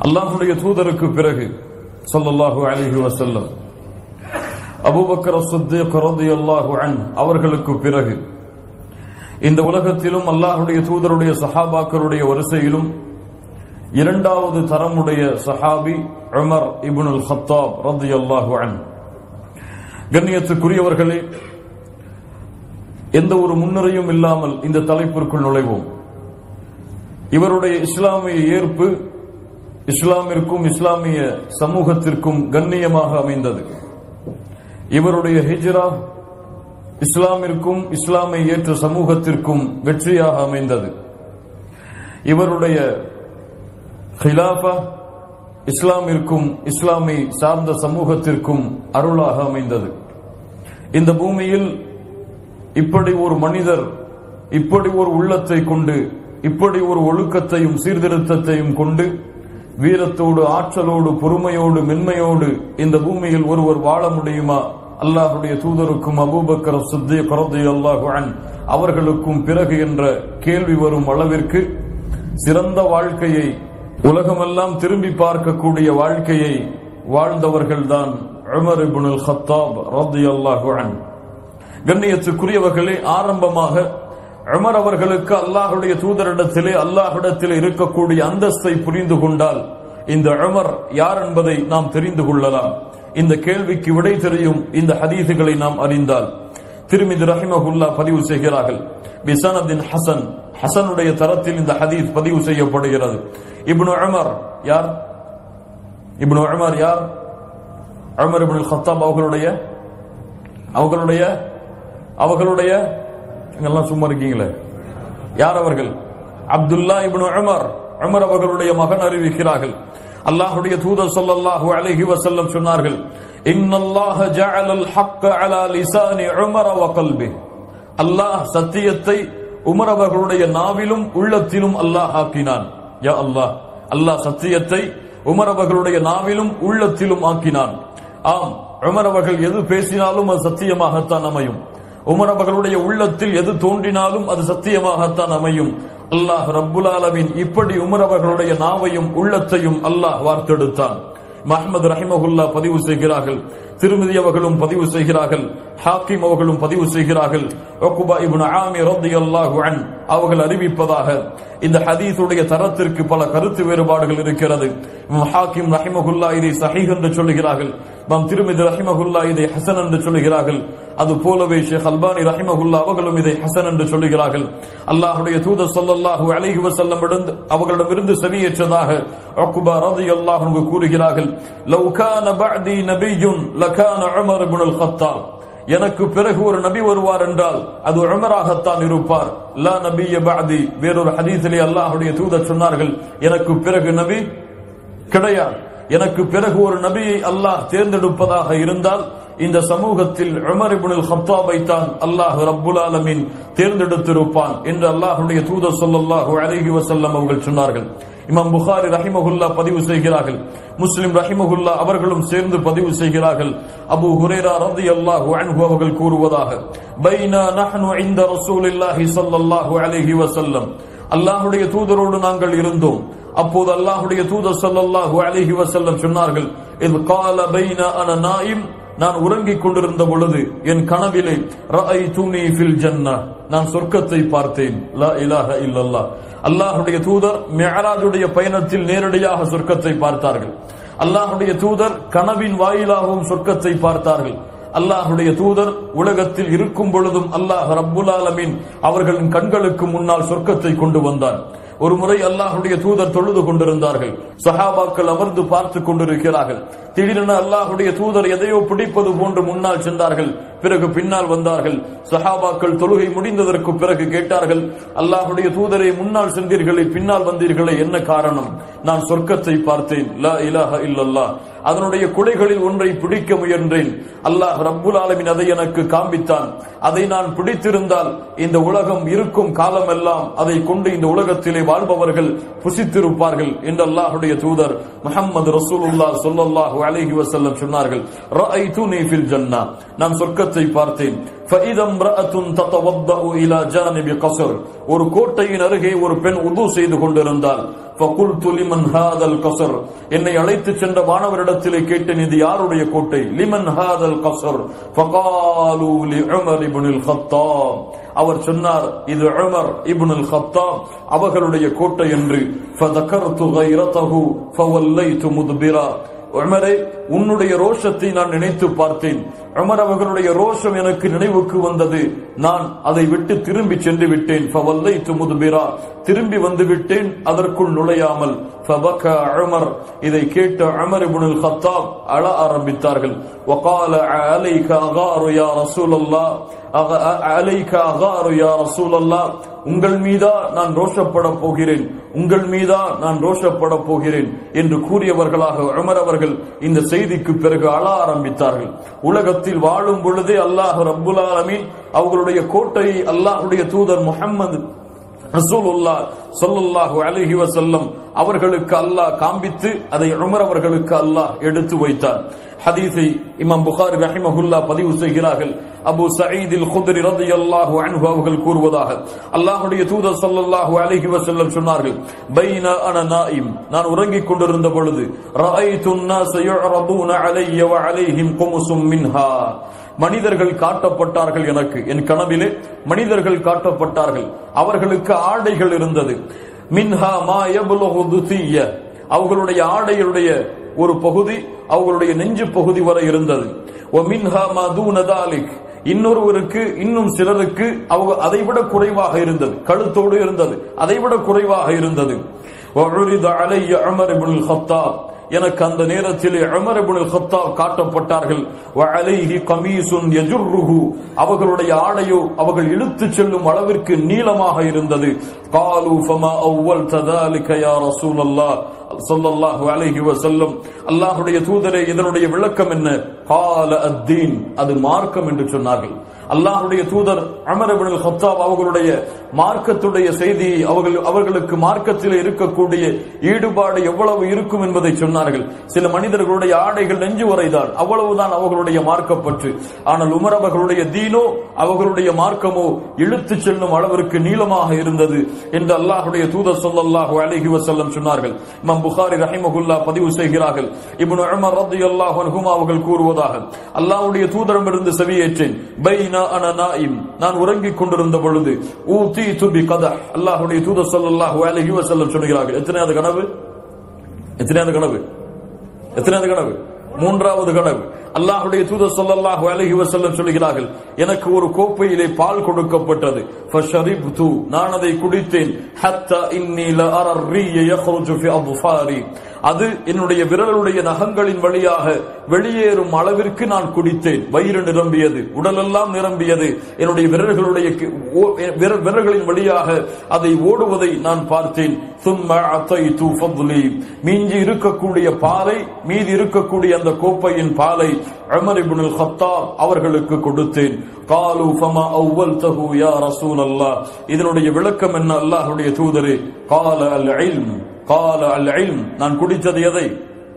அல்லாஹுடைய தூதருக்கு பிறகு ஸல்லல்லாஹு அலைஹி வஸல்லம் அபூபக்கர் சித்திக் ரலியல்லாஹு அன் அவர்களுக்கு பிறகு இந்த உலகத்திலும் அல்லாஹுடைய தூதருடைய சஹாபாக்களுடைய வரிசையிலும் இரண்டாவது தரமுடைய சஹாபி உமர் இப்னுல் ஹத்தாப் ரலியல்லாஹு அன் கண்ணியத்துக்குரியவர்களே எந்த ஒரு முன்னுரையும் இல்லாமல் இந்த தலைப்பிற்குள் நுழைவோம் இவருடைய இஸ்லாமிய ஏற்பு இஸ்லாமிற்கும் இஸ்லாமிய சமூகத்திற்கும் கண்ணியமாக அமைந்தது இவருடைய ஹிஜ்ரா இஸ்லாமிற்கும் இஸ்லாமை ஏற்ற சமூகத்திற்கும் வெற்றியாக அமைந்தது இவருடைய ஹிலாஃபா இஸ்லாமிற்கும் இஸ்லாமை சார்ந்த சமூகத்திற்கும் அருளாக அமைந்தது இந்த பூமியில் இப்படி ஒரு மனிதர் இப்படி ஒரு உள்ளத்தை கொண்டு இப்படி ஒரு ஒழுக்கத்தையும் சீர்திருத்தத்தையும் கொண்டு வீரத்தோடு ஆற்றலோடு பொறுமையோடு மென்மையோடு இந்த பூமியில் ஒருவர் வாழ முடியுமா அல்லாஹுடைய தூதருக்கும் அபூபக்கர் சித்திய கரதி அல்லாஹு அன் அவர்களுக்கும் பிறகு என்ற கேள்வி வரும் அளவிற்கு சிறந்த வாழ்க்கையை உலகமெல்லாம் திரும்பி பார்க்கக்கூடிய வாழ்க்கையை வாழ்ந்தவர்கள்தான் உமர் இப்னுல் ஹத்தாப் ரலியல்லாஹு அன் கண்ணியத்துக்குரியவர்களே ஆரம்பமாக உமர் அவர்களுக்கு அல்லாஹுடைய தூதரிடத்திலே அல்லாஹ்விடத்திலே இருக்கக்கூடிய அந்தஸ்தை புரிந்து கொண்டால் இந்த உமர் யார் என்பதை நாம் தெரிந்து கொள்ளலாம் இந்த கேள்விக்கு விடை தெரியும் இந்த ஹதீசுகளை நாம் அறிந்தால் திருமிதி ரஹிமகுல்லா பதிவு செய்கிறார்கள் பிசனதின் ஹசன் ஹசனுடைய தரத்தில் இந்த ஹதீஸ் பதிவு செய்யப்படுகிறது இப்னு உமர் யார் இப்னு உமர் யார் உமர் இப்னு ஹத்தாப் அவர்களுடைய அவர்களுடைய அவர்களுடைய எல்லாம் சும்மா இருக்கீங்களே யார் அவர்கள் அப்துல்லா இப்னு உமர் உமர் அவர்களுடைய மகன் அறிவிக்கிறார்கள் அல்லாஹ்வுடைய தூதர் ஸல்லல்லாஹு அலைஹி வஸல்லம் சொன்னார்கள் இன்னல்லாஹ ஜஅலல் ஹக்க அலா லிசானி உமர் வ கல்பி அல்லாஹ் சத்தியத்தை உமர் அவர்களுடைய நாவிலும் உள்ளத்திலும் அல்லாஹ் ஆக்கினான் யா அல்லாஹ் அல்லாஹ் சத்தியத்தை உமர் அவர்களுடைய நாவிலும் உள்ளத்திலும் ஆக்கினான் ஆம் உமர் அவர்கள் எது பேசினாலும் அது சத்தியமாகத்தான் அமையும் உமர் அவர்களுடைய உள்ளத்தில் எது தோன்றினாலும் அது சத்தியமாகத்தான் அமையும் அல்லாஹ் ரப்புல் ஆலமீன் இப்படி உமர் அவர்களுடைய நாவையும் உள்ளத்தையும் அல்லாஹ் வார்த்தெடுத்தான் மஹமது ரஹிமகுல்லா பதிவு செய்கிறார்கள் திருமதி அவர்களும் பதிவு செய்கிறார்கள் ஹாக்கிம் அவர்களும் பதிவு செய்கிறார்கள் ஒக்குபா இப்னு ஆமி ரலியல்லாஹு அன் அவர்கள் அறிவிப்பதாக இந்த ஹதீஸுடைய தரத்திற்கு பல கருத்து வேறுபாடுகள் இருக்கிறது இமாம் ஹாக்கிம் ரஹிமகுல்லா இதை சஹீஹ் என்று சொல்லுகிறார்கள் இமாம் திருமிதி ரஹிமகுல்லா இதை ஹசன் என்று சொல்லுகிறார்கள் அது போலவே ஷேக் அல்பானி ரஹிமகுல்லா அவர்களும் இதை ஹசன் என்று சொல்லுகிறார்கள் அல்லாஹுடைய தூதர் ஸல்லல்லாஹு அலைஹி வஸல்லம் அவர்களிடமிருந்து செவியேற்றதாக உக்பா ரலியல்லாஹு அன்ஹு கூறுகிறார்கள் லவ் கான பஅதி நபிய்யுன் லகான உமர் இப்னுல் கத்தாப் எனக்கு பிறகு ஒரு நபி வருவார் என்றால் அது உமராகத்தான் இருப்பார் லா நபிய பஅதி வேறொரு ஹதீஸிலே அல்லாஹ்வுடைய தூதர் சொன்னார்கள் எனக்கு பிறகு நபி கிடையாது எனக்கு பிறகு ஒரு நபியை அல்லாஹ் தேர்ந்தெடுப்பதாக இருந்தால் இந்த சமூகத்தில் உமர் இப்னுல் ஹத்தாபை தான் அல்லாஹ் ரப்புல் ஆலமீன் தேர்ந்தெடுத்திருப்பான் என்று அல்லாஹ்வுடைய தூதர் ஸல்லல்லாஹு அலைஹி வஸல்லம் அவர்கள் சொன்னார்கள் இமாம் புகாரி ரஹிமகுல்லா பதிவு செய்கிறார்கள் முஸ்லிம் ரஹிமகுல்லா அவர்களும் சேர்ந்து பதிவு செய்கிறார்கள் அபு ஹுரேரா ரலியல்லாஹு அன்ஹு அவர்கள் கூறுவதாக பைனா நஹ்னு இன்த ரசூலில்லாஹி ஸல்லல்லாஹு அலைஹி வஸல்லம் அல்லாஹ்வுடைய தூதரோடு நாங்கள் இருந்தோம் அப்போது அல்லாஹ்வுடைய தூதர் ஸல்லல்லாஹு அலைஹி வஸல்லம் சொன்னார்கள் இது கால பைனா அன நாயிம் நான் உறங்கிக் கொண்டிருந்த பொழுது என் கனவிலே ரஅய்துனி ஃபில் ஜன்னah நான் சொர்க்கத்தை பார்த்தேன் லா இலாஹ இல்லல்லாஹ் அல்லாஹ்வுடைய தூதர் மிஅராஜுடைய பயணத்தில் நேரடியாக சொர்க்கத்தை பார்த்தார்கள் அல்லாஹ்வுடைய தூதர் கனவின் வாயிலாகவும் சொர்க்கத்தை பார்த்தார்கள் அல்லாஹுடைய தூதர் உலகத்தில் இருக்கும் பொழுதும் அல்லாஹ் ரப்புல் ஆலமீன் அவர்களின் கண்களுக்கு முன்னால் சொர்க்கத்தை கொண்டு வந்தான் ஒரு முறை அல்லாஹுடைய தூதர் தொழுது கொண்டிருந்தார்கள் சஹாபாக்கள் அமர்ந்து பார்த்து கொண்டிருக்கிறார்கள் திடீரென அல்லாஹுடைய தூதர் எதையோ பிடிப்பது போன்று முன்னால் சென்றார்கள் பிறகு பின்னால் வந்தார்கள் சஹாபாக்கள் தொழுகை முடிந்ததற்கு பிறகு கேட்டார்கள் அல்லாஹுடைய தூதரை முன்னால் சென்றீர்களே பின்னால் வந்தீர்களே என்ன காரணம் நான் சொர்க்கத்தை பார்த்தேன் லா இலாஹ இல்லல்லா அதனுடைய குடைகளில் ஒன்றை பிடிக்க முயன்றேன் அல்லாஹ் ரப்புல் ஆலமின் அதை எனக்கு காண்பித்தான் அதை நான் பிடித்திருந்தால் இந்த உலகம் இருக்கும் காலமெல்லாம் அதை கொண்டு இந்த உலகத்திலே வாழ்பவர்கள் புசித்திருப்பார்கள் என்று அல்லாஹுடைய தூதர் முஹம்மது ரசூலுல்லா ஸல்லல்லாஹு அலைஹி வஸல்லம் சொன்னார்கள் ரஅய்துனி ஃபில் ஜன்னah நான் சொர்க்கத்தை பார்த்தேன் فإذا امرأة تتوضأ إلى جانب قصر ஒரு கோட்டையின் அருகே ஒரு பெண் உது செய்து கொண்டிருந்தால் فقلت لمن هذا القصر என்னை அழைத்து சென்ற மாணவரிடத்திலே கேட்டேன் இது யாருடைய கோட்டை லிமன் ஹாதல் கசர் فقالوا لعمر بن الخطاب அவர் சொன்னார் இது உமர் இப்னுல் கத்தாப் அவர்களுடைய கோட்டை என்று فذكرت غيرته فوليت مدبرا உமரே உன்னுடைய ரோஷத்தை நான் நினைத்து பார்த்தேன் உமர் அவர்களுடைய ரோஷம் எனக்கு நினைவுக்கு வந்தது நான் அதை விட்டு திரும்பி சென்று விட்டேன் فوليت مدبرا திரும்பி வந்து விட்டேன் அதற்குள் நுழையாமல் فبكى عمر இதை கேட்ட உமர் இப்னுல் கத்தாப் அழ ஆரம்பித்தார்கள் وقال عليك اغار يا رسول الله அலைக அகாரு யா ரசூலல்லா உங்கள் மீதா நான் ரோஷப்பட போகிறேன் உங்கள் மீதா நான் ரோஷப்பட போகிறேன் என்று கூறியவர்களாக உமர் அவர்கள் இந்த செய்திக்கு பிறகு அழ ஆரம்பித்தார்கள் உலகத்தில் வாழும் பொழுதே அல்லாஹ் ரப்புல் ஆலமீன் அவர்களுடைய கோட்டையை அல்லாஹ்வுடைய தூதர் முஹம்மது ரசூலுல்லா ஸல்லல்லாஹு அலைஹி வஸல்லம் அவர்களுக்கு அல்லாஹ் காண்பித்து அதை உமர் அவர்களுக்கு அல்லாஹ் எடுத்து வைத்தார் ஹதீஸை இமாம் புகாரி ரஹிமஹுல்லா பதிவு செய்கிறார்கள் அபு சயீதில் குத்ரி ரலியல்லாஹு அன்ஹு அவர்கள் கூறுவதாக அல்லாஹ்வுடைய தூதர் ஸல்லல்லாஹு அலைஹி வஸல்லம் சொன்னார்கள் பைன அன நாயிம் நான் உறங்கிக் கொண்டிருந்த பொழுது ரஅய்து الناس يعرضون علي وعليهم قمص منها மனிதர்கள் காட்டப்பட்டார்கள் எனக்கு என் கனவிலே மனிதர்கள் காட்டப்பட்டார்கள் அவர்களுக்கு ஆடைகள் இருந்தது மின்ஹா மா யப்லுகு துசிய அவர்களுடைய ஆடைகளுடைய ஒரு பகுதி அவர்களுடைய நெஞ்சு பகுதி வரை இருந்தது ஒ மின்ஹா மா தூன தாலிக் இன்னொருவருக்கு இன்னும் சிலருக்கு அவங்க அதைவிட குறைவாக இருந்தது கழுத்தோடு இருந்தது அதைவிட குறைவாக இருந்தது وعرض علي عمر بن الخطاب எனக்கு அந்த நேரத்தில் உமர் இப்னு கத்தாப் காட்டப்பட்டார்கள் வஅலைஹி கமீசுன் யஜுர்ருஹு அவர்களுடைய ஆடையோ அவர்கள் இழுத்துச் செல்லும் அளவிற்கு நீளமாக இருந்தது قالوا فما اول ذلك يا رسول الله ஸல்லல்லாஹு அலைஹி வஸல்லம் அல்லாஹ்வுடைய தூதரே இதனுடைய விளக்கம் என்ன قال الدين அது மார்க்கம் என்று சொன்னார்கள் அல்லாஹ்வுடைய தூதர் அமர் இப்னு கத்தாப் அவர்களுடைய மார்க்கத்துடைய செய்தியை அவர்கள் அவர்களுக்கு மார்க்கத்தில் இருக்கக்கூடிய ஈடுபாடு எவ்வளவு இருக்கும் என்பதை சொன்னார்கள் சில மனிதர்களுடைய ஆடைகள் நெஞ்சு வரைதான் அவ்வளவுதான் அவர்களுடைய மார்க்கப்பற்று ஆனால் உமர் அவர்களுடைய தீனோ அவர்களுடைய மார்க்கமோ இழுத்து செல்லும் அளவிற்கு நீளமாக இருந்தது என்று அல்லாஹ்வுடைய தூதர் ஸல்லல்லாஹு அலைஹி வஸல்லம் சொன்னார்கள் இமாம் புகாரி ரஹிமஹுல்லா பதிவு செய்கிறார்கள் இப்னு உமர் ரலியல்லாஹு அன்ஹுமா அவர்கள் கூறுவதாக அல்லாஹ்வுடைய தூதரிடமிருந்து செவியேற்றேன் பைனா அன நாயிம் நான் உறங்கிக் கொண்டிருந்த பொழுது ஊதீது பி கதஹ் அல்லாஹ்வுடைய தூதர் ஸல்லல்லாஹு அலைஹி வஸல்லம் சொல்கிறார்கள் எத்தனையாவது கனவு எத்தனையாவது கனவு எத்தனையாவது கனவு மூன்றாவது கனவு அல்லாஹ்வுடைய தூதர் ஸல்லல்லாஹு அலைஹி வஸல்லம் சொல்கிறார்கள் எனக்கு ஒரு கோப்பையிலே பால் கொடுக்கப்பட்டது ஃபஷரிப்து நான் அதை குடித்தேன் ஹத்தா இன்னி லஅர الرِّيَّ يَخْرُجُ فِي أَظْفَارِي அது என்னுடைய விரலுடைய நகங்களின் வழியாக வெளியேறும் அளவிற்கு நான் குடித்தேன் வயிறு நிரம்பியது உடலெல்லாம் நிரம்பியது என்னுடைய விரல்களுடைய கி- ஓ- விர- விரல்களின் வழியாக அதை ஓடுவதை நான் பார்த்தேன் ثُمَّ أَعْطَيْتُ فَضْلِي மீஞ்சி இருக்கக்கூடிய பாலை மீதி இருக்கக்கூடிய அந்த கோப்பையின் பாலை உமர் இப்னுல் கத்தாப் அவர்களுக்கு கொடுத்தேன் قالوا فما اولته يا رسول الله இதனுடைய விளக்கம் என்ன அல்லாஹ்வுடைய தூதரே قال العلم قال العلم நான் குடித்தது எதை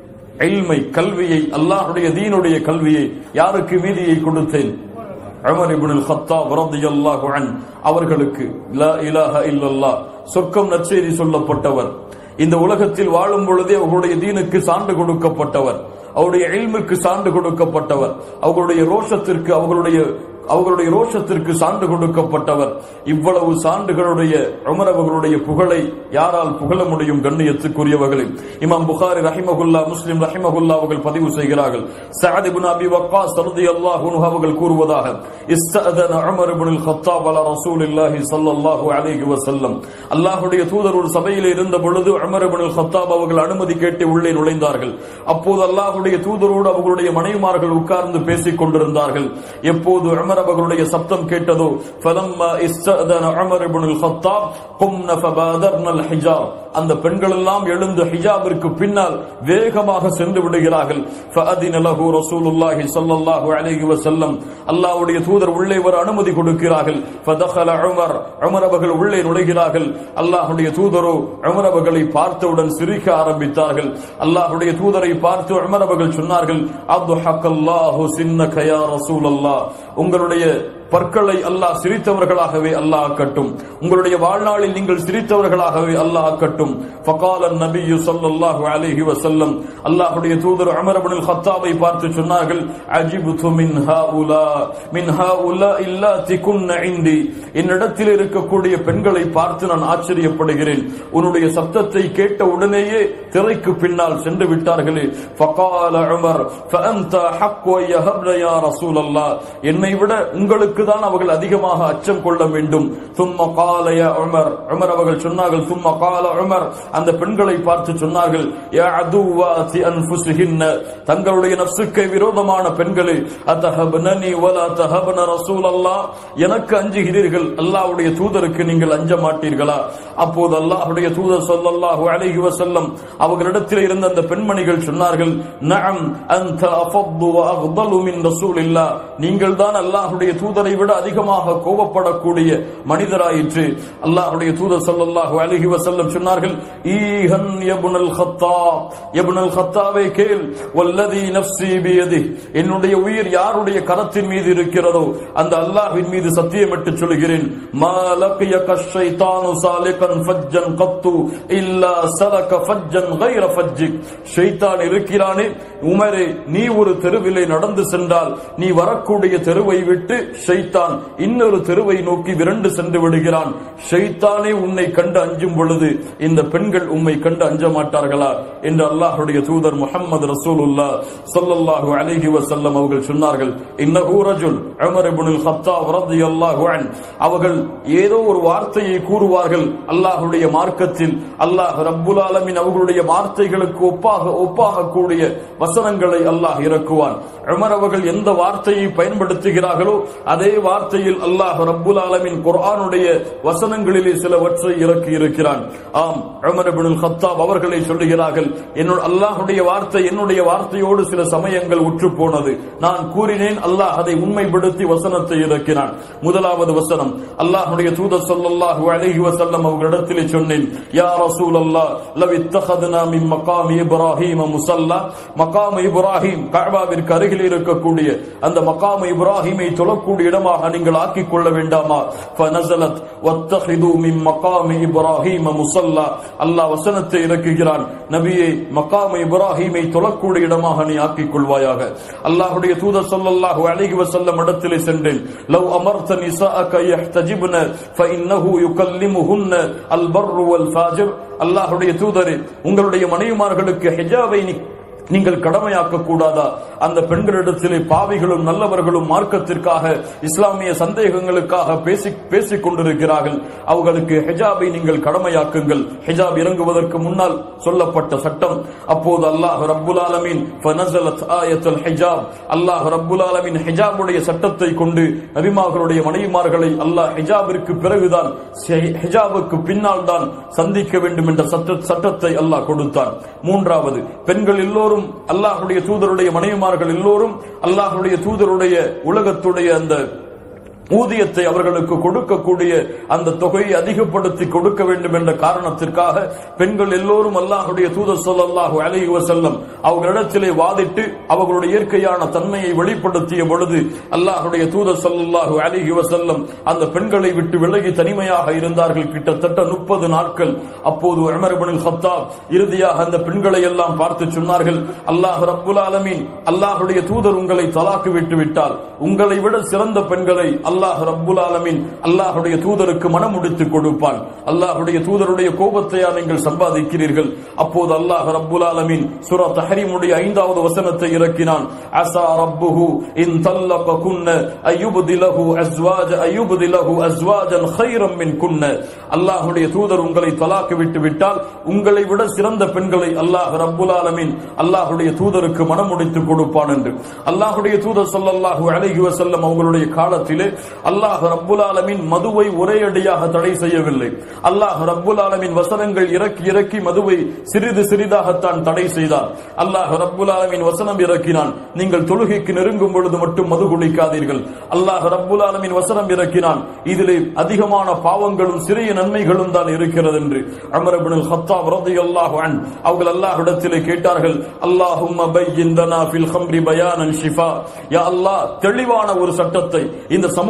இல்மை கல்வியை அல்லாஹ்வுடைய தீனுடைய கல்வியை யாருக்கு மீதியை கொடுத்தேன் உமர் இப்னுல் கத்தாப் ரலியல்லாஹு அன் அவர்களுக்கு லா இலாஹ இல்லல்லாஹ் சொர்க்கம் நற்செய்தி சொல்லப்பட்டவர் இந்த உலகத்தில் வாழும் பொழுதே அவர்களுடைய தீனுக்கு சான்று கொடுக்கப்பட்டவர் அவருடைய இல்முக்கு சான்று கொடுக்கப்பட்டவர் அவர்களுடைய ரோஷத்திற்கு அவர்களுடைய அவர்களுடைய ரோஷத்திற்கு சான்று கொடுக்கப்பட்டவர் இவ்வளவு சான்றுகளுடைய உமர் அவர்களுடைய புகழை யாரால் புகழ முடியும் கண்ணியத்துக்குரியவர்களே இமாம் புகாரி ரஹிமகுல்லா முஸ்லிம் ரஹிமகுல்லா அவர்கள் பதிவு செய்கிறார்கள் சஅத் இப்னு அபி வக்காஸ் ரலியல்லாஹு அன்ஹு அவர்கள் கூறுவதாக இஸ்தஅதன உமர் இப்னுல் கத்தாப் அலா ரசூலில்லாஹி ஸல்லல்லாஹு அலைஹி வஸல்லம் அல்லாஹ்வுடைய தூதர் ஒரு சபையில் இருந்த பொழுது உமர் இப்னுல் கத்தாப் அவர்கள் அனுமதி கேட்டு உள்ளே நுழைந்தார்கள் அப்போது அல்லாஹ்வுடைய தூதரோடு அவர்களுடைய மனைவிமார்கள் உட்கார்ந்து பேசிக் கொண்டிருந்தார்கள் எப்போது உமர் அவர்களுடைய சப்தம் கேட்டதோ فلما استأذن عمر بن الخطاب قمنا فبادرنا الحجاب அந்த பெண்கள் எல்லாம் எழுந்து ஹிஜாபிற்கு பின்னால் வேகமாக சென்று விடுகிறார்கள் فأذن له رسول الله صلى الله عليه وسلم அல்லாஹ்வுடைய தூதர் உள்ளே வர அனுமதி கொடுக்கிறார்கள் فدخل عمر عمر அவர்கள் உள்ளே நுழைகிறார்கள் அல்லாஹ்வுடைய தூதரோ உமர் அவர்களை பார்த்தவுடன் சிரிக்க ஆரம்பித்தார்கள் அல்லாஹ்வுடைய தூதரை பார்த்து உமர் அவர்கள் சொன்னார்கள் அப்துஹக்கல்லாஹு சின்னக யா ரசூலல்லாஹ் உங்களுடைய பற்களை அல்லாஹ் சிரித்தவர்களாகவே அல்லாஹ் ஆக்கட்டும் உங்களுடைய வாழ்நாளில் நீங்கள் சிரித்தவர்களாகவே அல்லாஹ் ஆக்கட்டும் ஃபகால நபியு ஸல்லல்லாஹு அலைஹி வஸல்லம் அல்லாஹ்வுடைய தூதர் உமர் இப்னுல் ஹத்தாபை பார்த்து சொன்னார்கள் அஜிபுது மின் ஹாஉலா மின் ஹாஉலா இல்லாதி குன்ன இந்தி என்னிடத்தில் இருக்கக்கூடிய பெண்களை பார்த்து நான் ஆச்சரியப்படுகிறேன் உன்னுடைய சப்தத்தை கேட்ட உடனேயே திரைக்கு பின்னால் சென்று விட்டார்களே ஃபகால உமர் ஃபஅன்த ஹக்கு யஹப்ன யா ரசூலல்லாஹ் என்னை விட உங்களுக்கு தான் அவர்கள் அதிகமாக அச்சம் கொள்ள வேண்டும் சும்ம கால யா உமர் உமர் அவர்கள் சொன்னார்கள் சும்ம கால உமர் அந்த பெண்களை பார்த்து சொன்னார்கள் யா அதுவாதி அன்ஃபுஸிஹின்ன தங்களுடைய நஃப்சுக்கு விரோதமான பெண்களே அதஹபனனி வலா தஹபன ரசூலல்லாஹ் எனக்கு அஞ்சுகிறீர்கள் அல்லாஹ்வுடைய தூதருக்கு நீங்கள் அஞ்ச மாட்டீர்களா அப்போது அல்லாஹ்வுடைய தூதர் ஸல்லல்லாஹு அலைஹி வஸல்லம் அவர்களிடத்தில் இருந்த அந்த பெண்மணிகள் சொன்னார்கள் நஅம் அன்த அஃபத்து வ அஃதலு மின் ரசூலில்லாஹ் நீங்கள் தான் அல்லாஹ்வுடைய தூதரை விட அதிகமாக கோபப்படக்கூடிய மனிதராயிற்று அல்லாஹ்வுடைய தூதர் ஸல்லல்லாஹு அலைஹி வஸல்லம் சொன்னார்கள் ஈஹன் யப்னல் ஹத்தாப் யப்னல் ஹத்தாவே கேள் வல்லதி நஃப்ஸி பியதி என்னுடைய உயிர் யாருடைய கரத்தின் மீது இருக்கிறதோ அந்த அல்லாஹ்வின் மீது சத்தியமிட்டு சொல்கிறேன் மா லக்கியக ஷைத்தானு சாலிகன் ஃபஜ்ஜன் கத்து இல்லா சலக ஃபஜ்ஜன் கைர ஃபஜ்ஜிக் ஷைத்தான் இருக்கிறானே உமரே நீ ஒரு தெருவிலே நடந்து சென்றால் நீ வரக்கூடிய தெருவை விட்டு ஷைத்தான் இன்னொரு தெருவை நோக்கி விரண்டு சென்று விடுகிறான் ஷைத்தானே உன்னை கண்டு அஞ்சும் பொழுது இந்த பெண்கள் உம்மை கண்டு அஞ்ச மாட்டார்களா என்று அல்லாஹ்வுடைய தூதர் முஹம்மது ரசூலுல்லாஹ் ஸல்லல்லாஹு அலைஹி வஸல்லம் அவர்கள் சொன்னார்கள் இன்னஹு ரஜுல் உமர் இப்னுல் கத்தாப் ரலியல்லாஹு அன் அவர்கள் ஏதோ ஒரு வார்த்தையை கூறுவார்கள் அல்லாஹ்வுடைய மார்க்கத்தில் அல்லாஹ் ரப்புல் ஆலமீன் அவர்களுடைய வார்த்தைகளுக்கு ஒப்பாக ஒப்பாக கூடிய வசனங்களை அல்லாஹ் இறக்குவான் உமர் அவர்கள் எந்த வார்த்தையை பயன்படுத்துகிறார்களோ அதே வார்த்தையில் அல்லாஹ் ரப்புல் ஆலமீன் குர்ஆனுடைய வசனங்களிலே சிலவற்றை இறக்கி இருக்கிறான் ஆம் உமர் இப்னுல் கத்தாப் அவர்களை சொல்லுகிறார்கள் என்னோட அல்லாஹ்வுடைய வார்த்தை என்னுடைய வார்த்தையோடு சில சமயங்கள் உற்று போனது நான் கூறினேன் அல்லாஹ் அதை உண்மைப்படுத்தி வசனத்தை இறக்கினான் முதலாவது வசனம் அல்லாஹ்வுடைய தூதர் ஸல்லல்லாஹு அலைஹி வஸல்லம் அவர்களிடத்திலே சொன்னேன் யா ரசூலல்லாஹ் லவ் இத்தഖذنا من مقام இப்ராஹீம் முஸல்லா மகாம் இப்ராஹீம் கஅபாவிற்கு அருகில் இருக்கக்கூடிய அந்த மகாம் இப்ராஹீமை தொழக்கூடிய இடமாக நீங்கள் ஆக்கிக் கொள்ள வேண்டாமா ஃபனஸலத் வத்தഖிது மின் மகாம் இப்ராஹீம் முஸல்லா அல்லாஹ் வசனத்தை இறக்குகிறான் நபியே மகாம் இப்ராஹீமை தொழக்கூடிய இடமாக நீ ஆக்கிக் கொள்வாயாக அல்லாஹ்வுடைய தூதர் ஸல்லல்லாஹு அலைஹி வஸல்லம் இடத்திலே சென்றேன் லவ் அமர்த நிசாஅக யஹ்தஜிப்ன ஃபஇன்னஹு யுகல்லிமுஹுன்ன அல் பர்ரு வல் ஃபாஜிர் அல்லாஹ்வுடைய தூதரே உங்களுடைய மனைவிமார்களுக்கு ஹிஜாபை நீ நீங்கள் கடமையாக்க கூடாதா அந்த பெண்களிடத்திலே பாவிகளும் நல்லவர்களும் மார்க்கத்திற்காக இஸ்லாமிய சந்தேகங்களுக்காக பேசி பேசிக் கொண்டிருக்கிறார்கள் அவர்களுக்கு ஹிஜாபை நீங்கள் கடமையாக்குங்கள் ஹிஜாப் இறங்குவதற்கு முன்னால் சொல்லப்பட்ட சட்டம் அப்போது அல்லாஹ் ரப்புல் ஆலமீன் ஃபனஸலத் ஆயத்துல் ஹிஜாப் அல்லாஹ் ரப்புல் ஆலமீன் ஹிஜாபுடைய சட்டத்தை கொண்டு நபிமார்களுடைய மனைவிமார்களை அல்லாஹ் ஹிஜாபிற்கு பிறகுதான் செ- ஹிஜாபுக்கு பின்னால் தான் சந்திக்க வேண்டும் என்ற சட்ட சட்டத்தை அல்லாஹ் கொடுத்தான் மூன்றாவது பெண்கள் எல்லோரும் அல்லாஹ்வுடைய தூதருடைய மனைவிமார்கள் எல்லோரும் அல்லாஹ்வுடைய தூதருடைய உலகத்துடைய அந்த ஊதியத்தை அவர்களுக்கு கொடுக்கக்கூடிய அந்த தொகையை அதிகப்படுத்தி கொடுக்க வேண்டும் என்ற காரணத்திற்காக பெண்கள் எல்லோரும் அல்லாஹுடைய தூதர் ஸல்லல்லாஹு அலைஹி வஸல்லம் அவர்களிடத்திலே வாதிட்டு அவர்களுடைய இயற்கையான தன்மையை வெளிப்படுத்திய பொழுது அல்லாஹுடைய தூதர் ஸல்லல்லாஹு அலைஹி வஸல்லம் அந்த பெண்களை விட்டு விலகி தனிமையாக இருந்தார்கள் கிட்டத்தட்ட முப்பது நாட்கள் அப்போது உமர் இப்னுல் கத்தாப் இறுதியாக அந்த பெண்களை எல்லாம் பார்த்து சொன்னார்கள் அல்லாஹ் ரப்புல் ஆலமீன் அல்லாஹுடைய தூதர் உங்களை தலாக்கு விட்டு விட்டால் உங்களை விட சிறந்த பெண்களை அல்லாஹ் ரப்புல் ஆலமீன் அல்லாஹுடைய தூதருக்கு மனம் முடித்து கொடுப்பான் அல்லாஹுடைய தூதருடைய கோபத்தையா நீங்கள் சம்பாதிக்கிறீர்கள் அப்போது அல்லாஹ் ரப்புல் ஆலமீன் சூரா தஹரீமுடைய ஐந்தாவது வசனத்தை இறக்கினான் அஸா ரப்புஹு இன் தல்லக குன்ன அய்யுப்திலஹு அஸ்வாஜ அய்யுப்திலஹு அஸ்வாஜன் கைரம் மின் குன்ன அல்லாஹுடைய தூதர் உங்களை தலாக்கு விட்டு விட்டால் உங்களை விட சிறந்த பெண்களை அல்லாஹ் ரப்புல் ஆலமீன் அல்லாஹுடைய தூதருக்கு மனம் முடித்து கொடுப்பான் என்று அல்லாஹுடைய தூதர் ஸல்லல்லாஹு அலைஹி வஸல்லம் அவங்களுடைய காலத்திலே அல்லாஹ் ரப்புல் ஆலமீன் மதுவை ஒரே அடியாக தடை செய்யவில்லை அல்லாஹ் ரப்புல் ஆலமீன் வசனங்கள் இறக்கி இறக்கி மதுவை சிறிது சிறிதாகத்தான் தடை செய்தார் அல்லாஹ் ரப்புல் ஆலமீன் வசனம் இறக்கினான் நீங்கள் தொழுகைக்கு நெருங்கும் பொழுது மட்டும் மது குடிக்காதீர்கள் அல்லாஹ் ரப்புல் ஆலமீன் வசனம் இறக்கினான் இதிலே அதிகமான பாவங்களும் சிறிய நன்மைகளும் தான் இருக்கிறது என்று அமர் இப்னுல் கத்தாப் ரலியல்லாஹு அன் அவர்கள் அல்லாஹ்விடத்திலே கேட்டார்கள் அல்லாஹும்ம பையின் லனா ஃபில் ஹம்ரி பயானன் ஷிஃபா யா அல்லாஹ் தெளிவான ஒரு சட்டத்தை இந்த சமூக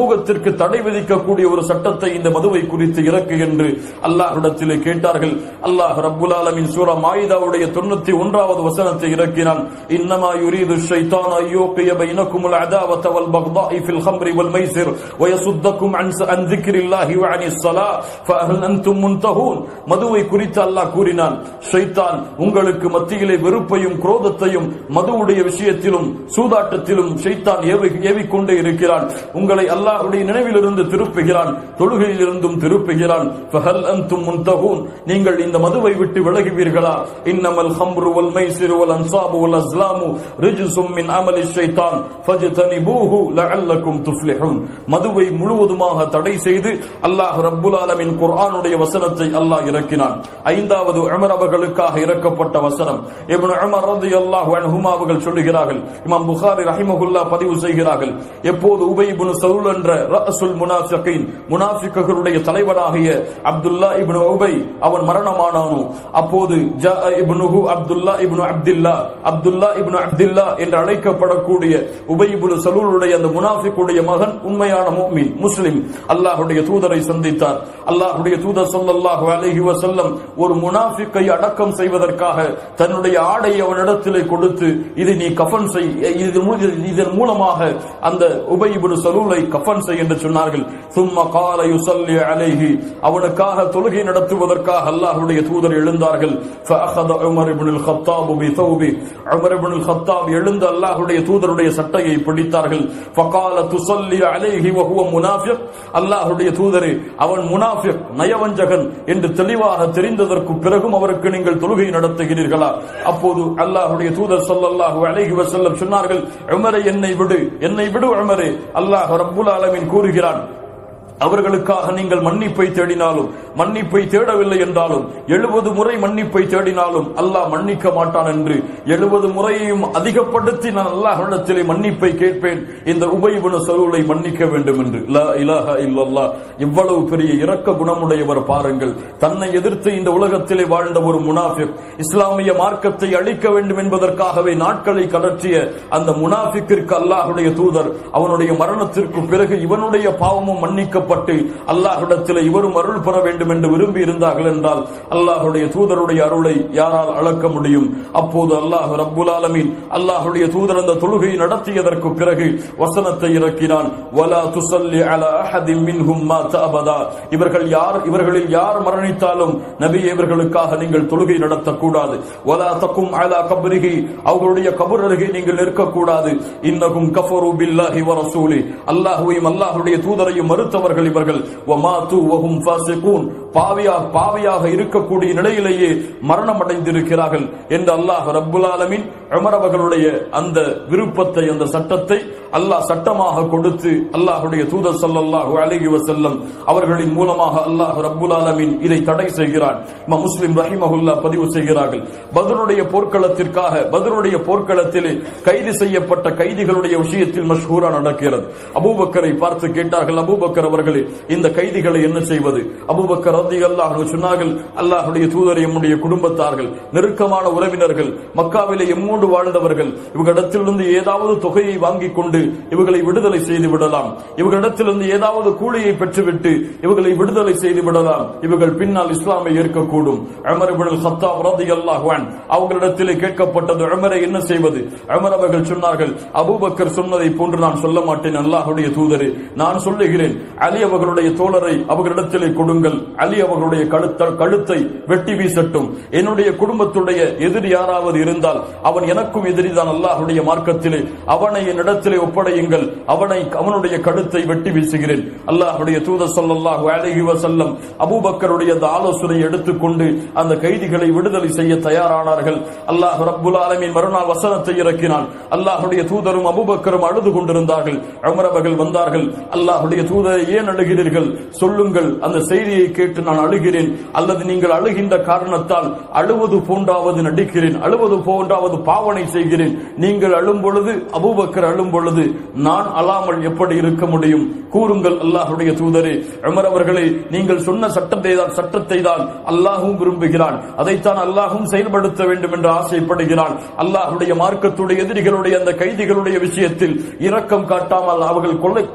சமூகத்திற்கு தடை விதிக்கக்கூடிய ஒரு சட்டத்தை இந்த மதுவை குறித்து இறக்கு என்று அல்லாஹ்விடத்திலே கேட்டார்கள் அல்லாஹ் ரப்புல் ஆலமின் சூரா மாயிதாவுடைய தொண்ணூத்தி ஒன்றாவது வசனத்தை இறக்கினான் இன்னமா யுரீது ஷைத்தான் ஐயோக்கிய பைனக்குமுல் அதாவத வல் பக்தாஇ ஃபில் ஹம்ரி வல் மைசிர் வயசுத்தக்கும் அன் அன் ذிக்ரில்லாஹி வ அனிஸ் ஸலா ஃபஹல் அன்தும் முன்தஹூன் மதுவை குறித்து அல்லாஹ் கூறினான் ஷைத்தான் உங்களுக்கு மத்தியிலே வெறுப்பையும் குரோதத்தையும் மதுவுடைய விஷயத்திலும் சூதாட்டத்திலும் ஷைத்தான் ஏவி ஏவிக்கொண்டே இருக்கிறான் உங்களை அல்லாஹ்வுடைய நினைவிலிருந்து திருப்புகிறான் தொழுகையிலிருந்தும் திருப்புகிறான் ஃபஹல் அன்தும் முன்தஹூன் நீங்கள் இந்த மதுவை விட்டு விலகுவீர்களா இன்னமல் ஹம்ரு வல் மைசிரு வல் அன்சாபு வல் அஸ்லாமு ரிஜ்சும் மின் அமலி ஷைத்தான் ஃபஜ்தனிபூஹு லஅல்லக்கும் துஃப்லிஹூன் மதுவை முழுவதுமாக தடை செய்து அல்லாஹ் ரப்புல் ஆலமின் குர்ஆனுடைய வசனத்தை அல்லாஹ் இறக்கினான் ஐந்தாவது உமர் அவர்களுக்காக இறக்கப்பட்ட வசனம் இப்னு உமர் ரலியல்லாஹு அன்ஹுமா அவர்கள் சொல்லுகிறார்கள் இமாம் புகாரி ரஹிமஹுல்லாஹ் பதிவு செய்கிறார்கள் எப்போது உபை இப்னு சவுல் என்ற ரஅசுல் முனாஃபிகீன் முனாஃபிக்குகளுடைய தலைவராகிய அப்துல்லா இப்னு உபை அவன் மரணமானானோ அப்போது ஜா இப்னுஹு அப்துல்லா இப்னு அப்துல்லா அப்துல்லா இப்னு அப்துல்லா என்று அழைக்கப்படக்கூடிய உபை இப்னு சலூலுடைய அந்த முனாஃபிக்குடைய மகன் உண்மையான முஃமின் முஸ்லிம் அல்லாஹ்வுடைய தூதரை சந்தித்தார் அல்லாஹ்வுடைய தூதர் ஸல்லல்லாஹு அலைஹி வஸல்லம் ஒரு முனாஃபிக்கை அடக்கம் செய்வதற்காக தன்னுடைய ஆடையை அவனிடத்திலே கொடுத்து இதை நீ கஃன் செய் இது மூ- இதன் மூலமாக அந்த உபை இப்னு சலூலை கஃன் செய் என்று சொன்னார்கள் சும்மா கால யுஸல்லி அலைஹி அவனுக்காக தொழுகை நடத்துவதற்காக அல்லாஹ்வுடைய தூதர் எழுந்தார்கள் ஃபஅഖத உமர் இப்னுல் கத்தாப் பிதௌபி உமர் இப்னுல் கத்தாப் எழுந்து அல்லாஹ்வுடைய தூதருடைய சட்டையை பிடித்தார்கள் ஃபகால துஸல்லி அலைஹி வஹுவ முனாஃபிக் அல்லாஹ்வுடைய தூதரே அவன் முனாஃபிக் நயவஞ்சகன் என்று தெளிவாக தெரிந்ததற்கு பிறகும் அவருக்கு நீங்கள் தொழுகை நடத்துகிறீர்களா அப்போது அல்லாஹ்வுடைய தூதர் ஸல்லல்லாஹு அலைஹி வஸல்லம் சொன்னார்கள் உமரை என்னை விடு என்னை விடு உமரே அல்லாஹ் ரப்புல் ஆலமீன் கூறுகிறான் அவர்களுக்காக நீங்கள் மன்னிப்பை தேடினாலும் மன்னிப்பை தேடவில்லை என்றாலும் எழுபது முறை மன்னிப்பை தேடினாலும் அல்லாஹ் மன்னிக்க மாட்டான் என்று எழுபது முறையையும் அதிகப்படுத்தி நான் அல்லாஹ்விடத்திலே மன்னிப்பை கேட்பேன் இந்த உபயபுன சலூலை மன்னிக்க வேண்டும் என்று லா இலாஹா இல்லல்லாஹ் இவ்வளவு பெரிய இரக்க குணமுடையவர் பாருங்கள் தன்னை எதிர்த்து இந்த உலகத்திலே வாழ்ந்த ஒரு முனாஃபிக் இஸ்லாமிய மார்க்கத்தை அழிக்க வேண்டும் என்பதற்காகவே நாட்களை கடற்றிய அந்த முனாஃபிக்கிற்கு அல்லாஹ்வுடைய தூதர் அவனுடைய மரணத்திற்கு பிறகு இவனுடைய பாவமும் மன்னிக்கப்பட்டு அல்லாஹ்விடத்தில் இவரும் அருள் பெற வேண்டும் என்று விரும்பி இருந்தார்கள் என்றால் அல்லாஹ்வுடைய தூதருடைய அருளை யாரால் அளக்க முடியும் அப்போது அல்லாஹ் ரப்புல் ஆலமீன் அல்லாஹ்வுடைய தூதர் அந்த தொழுகையை நடத்தியதற்கு பிறகு வசனத்தை இறக்கினான் வலா துஸல்லி அலா அஹதின் மின்ஹும் மாத அபதா இவர்கள் யார் இவர்களில் யார் மரணித்தாலும் நபி இவர்களுக்காக நீங்கள் தொழுகை நடத்தக்கூடாது வலா தக்கும் அலா கப்ரிஹி அவர்களுடைய கபர் அருகே நீங்கள் நிற்கக்கூடாது இன்னகும் கஃபரு பில்லாஹி வ ரசூலி அல்லாஹ்வையும் அல்லாஹ்வுடைய தூதரையும் மறுத்தவர்கள் இவர்கள் வமாத்து வஹும் ஃபாசிகூன் பாவியாக பாவியாக இருக்கக்கூடிய நிலையிலேயே மரணம் அடைந்திருக்கிறார்கள் என்று அல்லாஹ் ரப்புல் ஆலமீன் உமர் அவர்களுடைய அந்த விருப்பத்தை அந்த சட்டத்தை அல்லாஹ் சட்டமாக கொடுத்து அல்லாஹ்வுடைய தூதர் ஸல்லல்லாஹு அலைஹி வஸல்லம் அவர்களின் மூலமாக அல்லாஹ் ரப்புல் ஆலமீன் இதை தடை செய்கிறான் இமாம் முஸ்லிம் ரஹிமஹுல்லாஹ் பதிவு செய்கிறார்கள் பத்ருடைய போர்க்களத்திற்காக பத்ருடைய போர்க்களத்திலே கைது செய்யப்பட்ட கைதிகளுடைய விஷயத்தில் மஷ்ஹூரா நடக்கிறது அபூபக்கரை பார்த்து கேட்டார்கள் அபூபக்கர் அவர்களே இந்த கைதிகளை என்ன செய்வது அபூபக்கர் ரலியல்லாஹு அன்ஹு சொன்னார்கள் அல்லாஹ்வுடைய தூதர் எம்முடைய குடும்பத்தார்கள் நெருக்கமான உறவினர்கள் மக்காவிலே எம்மோடு வாழ்ந்தவர்கள் இவர்களிடத்திலிருந்து ஏதாவது தொகையை வாங்கிக் கொண்டு இவர்களை விடுதலை செய்து விடலாம் இவர்களிடத்திலிருந்து ஏதாவது கூலியை பெற்றுவிட்டு இவர்களை விடுதலை செய்து விடலாம் இவர்கள் பின்னால் இஸ்லாமை ஏற்கக்கூடும் அமர் இப்னுல் கத்தாப் ரலியல்லாஹு அன்ஹு அவர்களிடத்திலே கேட்கப்பட்டது அமரை என்ன செய்வது அமர் அவர்கள் சொன்னார்கள் அபூபக்கர் சொன்னதை போன்று நான் சொல்ல மாட்டேன் அல்லாஹ்வுடைய தூதரே நான் சொல்லுகிறேன் அலி அவர்களுடைய தோழரை அவர்களிடத்திலே கொடுங்கள் அலி அவர்களுடைய கழுத்த கழுத்தை வெட்டி வீசட்டும் என்னுடைய குடும்பத்துடைய எதிரி யாராவது இருந்தால் அவன் எனக்கும் எதிரிதான் அல்லாஹ்வுடைய மார்க்கத்திலே அவனை என்னிடத்திலே ஒப்படையுங்கள் அவனை அவனுடைய கழுத்தை வெட்டி வீசுகிறேன் அல்லாஹ்வுடைய தூதர் ஸல்லல்லாஹு அலைஹி வஸல்லம் அபூபக்கருடைய அந்த ஆலோசனை எடுத்துக்கொண்டு அந்த கைதிகளை விடுதலை செய்ய தயாரானார்கள் அல்லாஹ் ரப்புல் ஆலமீன் மறுநாள் வசனத்தை இறக்கினான் அல்லாஹ்வுடைய தூதரும் அபூபக்கரும் அழுது கொண்டிருந்தார்கள் உமர் அவர்கள் வந்தார்கள் அல்லாஹ்வுடைய தூதரை ஏன் அழுகிறீர்கள் சொல்லுங்கள் அந்த செய்தியை கேட்டு நான் அழுகிறேன் அல்லது நீங்கள் அழுகின்ற காரணத்தால் அழுவது போன்றாவது நடிக்கிறேன் அழுவது போன்றாவது பாவனை செய்கிறேன் நீங்கள் அழும் பொழுது அபூபக்கர் அழும் பொழுது நான் அழாமல் எப்படி இருக்க முடியும் கூறுங்கள் அல்லாஹ்வுடைய தூதரே உமர் அவர்களே நீங்கள் சொன்ன சட்டத்தை தான் சட்டத்தை தான் அல்லாஹும் விரும்புகிறான் அதைத்தான் அல்லாஹும் செயல்படுத்த வேண்டும் என்று ஆசைப்படுகிறான் அல்லாஹ்வுடைய மார்க்கத்துடைய எதிரிகளுடைய அந்த கைதிகளுடைய விஷயத்தில் இரக்கம் காட்டாமல் அவர்கள் கொள்ளை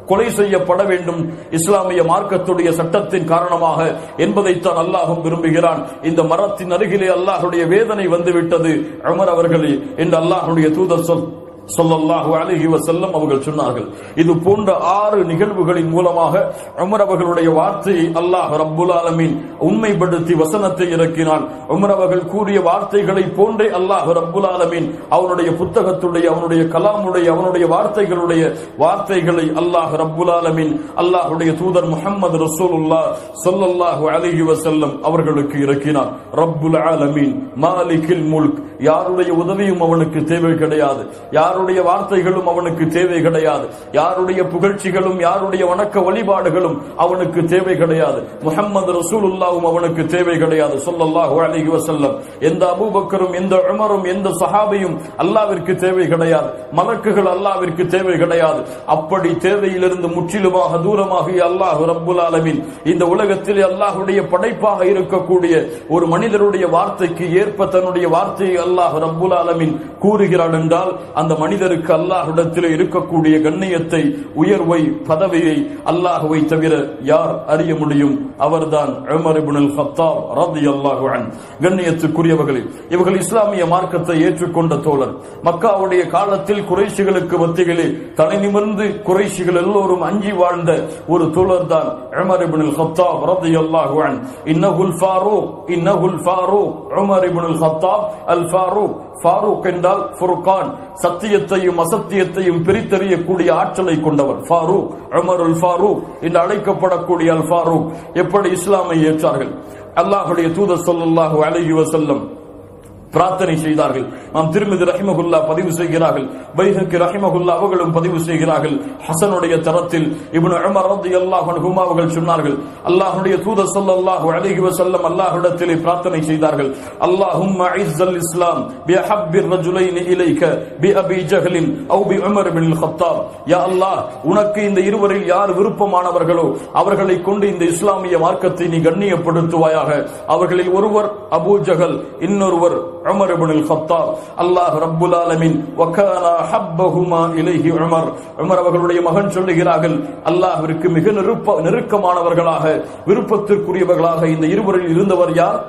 கொலை செய்யப்பட வேண்டும் இஸ்லாமிய மார்க்கத்துடைய சட்டத்தின் காரணமாக என்பதைத்தான் அல்லாஹும் விரும்புகிறான் இந்த மரத்தின் அருகிலே அல்லாஹுடைய வேதனை வந்துவிட்டது உமர் அவர்களே என்று அல்லாஹுடைய தூதர் சொல் சொல்லல்லாஹு அலைஹி வஸல்லம் அவர்கள் சொன்னார்கள் இது போன்ற ஆறு நிகழ்வுகளின் மூலமாக உமர் அவர்களுடைய வார்த்தையை அல்லாஹ் ரப்புல் ஆலமீன் உண்மைப்படுத்தி வசனத்தை இறக்கினான் உமர் அவர்கள் கூறிய வார்த்தைகளை போன்றே அல்லாஹ் ரப்புல் ஆலமீன் அவனுடைய புத்தகத்துடைய அவனுடைய கலாமுடைய அவனுடைய வார்த்தைகளுடைய வார்த்தைகளை அல்லாஹ் ரப்புல் ஆலமீன் அல்லாஹ்வுடைய தூதர் முஹம்மது ரசூலுல்லாஹ் ஸல்லல்லாஹு அலைஹி வஸல்லம் அவர்களுக்கு இறக்கினான் ரப்புல் ஆலமீன் மாலிகில் முல்க் யாருடைய உதவியும் அவனுக்கு தேவை கிடையாது யாருடைய வார்த்தைகளும் அவனுக்கு தேவை கிடையாது யாருடைய புகழ்ச்சிகளும் யாருடைய வணக்க வழிபாடுகளும் அவனுக்கு தேவை கிடையாது முஹம்மது ரசூலுல்லாவும் அவனுக்கு தேவை கிடையாது சொல்லல்லாஹு அலைஹி வஸல்லம் எந்த அபூபக்கரும் எந்த உமரும் எந்த சஹாபியும் அல்லாவிற்கு தேவை கிடையாது மலக்குகள் அல்லாவிற்கு தேவை கிடையாது அப்படி தேவையிலிருந்து முற்றிலுமாக தூரமாகிய அல்லாஹ் ரப்புல் ஆலமீன் இந்த உலகத்தில் அல்லாஹ்வுடைய படைப்பாக இருக்கக்கூடிய ஒரு மனிதருடைய வார்த்தைக்கு ஏற்ப தன்னுடைய வார்த்தையை அல்லாஹ் ரப்புல் ஆலமீன் கூறுகிறான் என்றால் அந்த மனிதருக்கு அல்லாஹ்விடத்தில் இருக்கக்கூடிய கண்ணியத்தை உயர்வை பதவியை அல்லாஹுவை தவிர யார் அறிய முடியும் அவர்தான் உமர் இப்னுல் கத்தாப் ரலியல்லாஹு அன்ஹு கண்ணியத்துக்குரியவர்களே இவர்கள் இஸ்லாமிய மார்க்கத்தை ஏற்றுக்கொண்ட தோழர் மக்காவுடைய காலத்தில் குறைஷிகளுக்கு மத்தியிலே தலை நிமிர்ந்து குறைஷிகள் எல்லோரும் அஞ்சி வாழ்ந்த ஒரு தோழர் தான் உமர் இப்னுல் கத்தாப் ரலியல்லாஹு அன்ஹு இன்னஹுல் ஃபாரூக் இன்னஹுல் Farooq Umar ibnul Khattab al Farooq Farooq என்றால் ஃபுர்கான் சத்தியத்தையும் அசத்தியத்தையும் பிரித்தறியக்கூடிய ஆற்றலை கொண்டவர் ஃபாரூக் உமருல் ஃபாரூக் என்று அழைக்கப்படக்கூடிய அல் ஃபாரூக் எப்படி இஸ்லாமை ஏற்றார்கள் அல்லாஹுடைய தூதர் ஸல்லல்லாஹு அலைஹி வஸல்லம் பிரார்த்தனை செய்தார்கள் நாம் திருமதி ரஹிமகுல்லா பதிவு செய்கிறார்கள் பைஹக்கி ரஹிமகுல்லா அவர்களும் பதிவு செய்கிறார்கள் ஹசனுடைய தரத்தில் இப்னு உமர் ரலியல்லாஹு அன்ஹுமா அவர்கள் சொன்னார்கள் அல்லாஹ்வுடைய தூதர் ஸல்லல்லாஹு அலைஹி வஸல்லம் அல்லாஹ்விடத்திலே பிரார்த்தனை செய்தார்கள் அல்லாஹும்ம இஸ்ஸல் இஸ்லாம் பிஹப்பிர் ரஜுலைன் இலைக பிஅபி ஜஹலின் அவு பி உமர் பின் கத்தாப் யா அல்லாஹ் உனக்கு இந்த இருவரில் யார் விருப்பமானவர்களோ அவர்களை கொண்டு இந்த இஸ்லாமிய மார்க்கத்தை நீ கண்ணியப்படுத்துவாயாக அவர்களில் ஒருவர் அபூ ஜஹல் இன்னொருவர் உமர் இப்னுல் கத்தாப் அல்லாஹ் ரப்புல் ஆலமீன் வகானா ஹப்பஹுமா இலைஹி உமர் உமர் அவர்களுடைய மகன் சொல்லுகிறார்கள் அல்லாஹ்விற்கு மிக நெருப்ப நெருக்கமானவர்களாக விருப்பத்திற்குரியவர்களாக இந்த இருவரில் இருந்தவர் யார்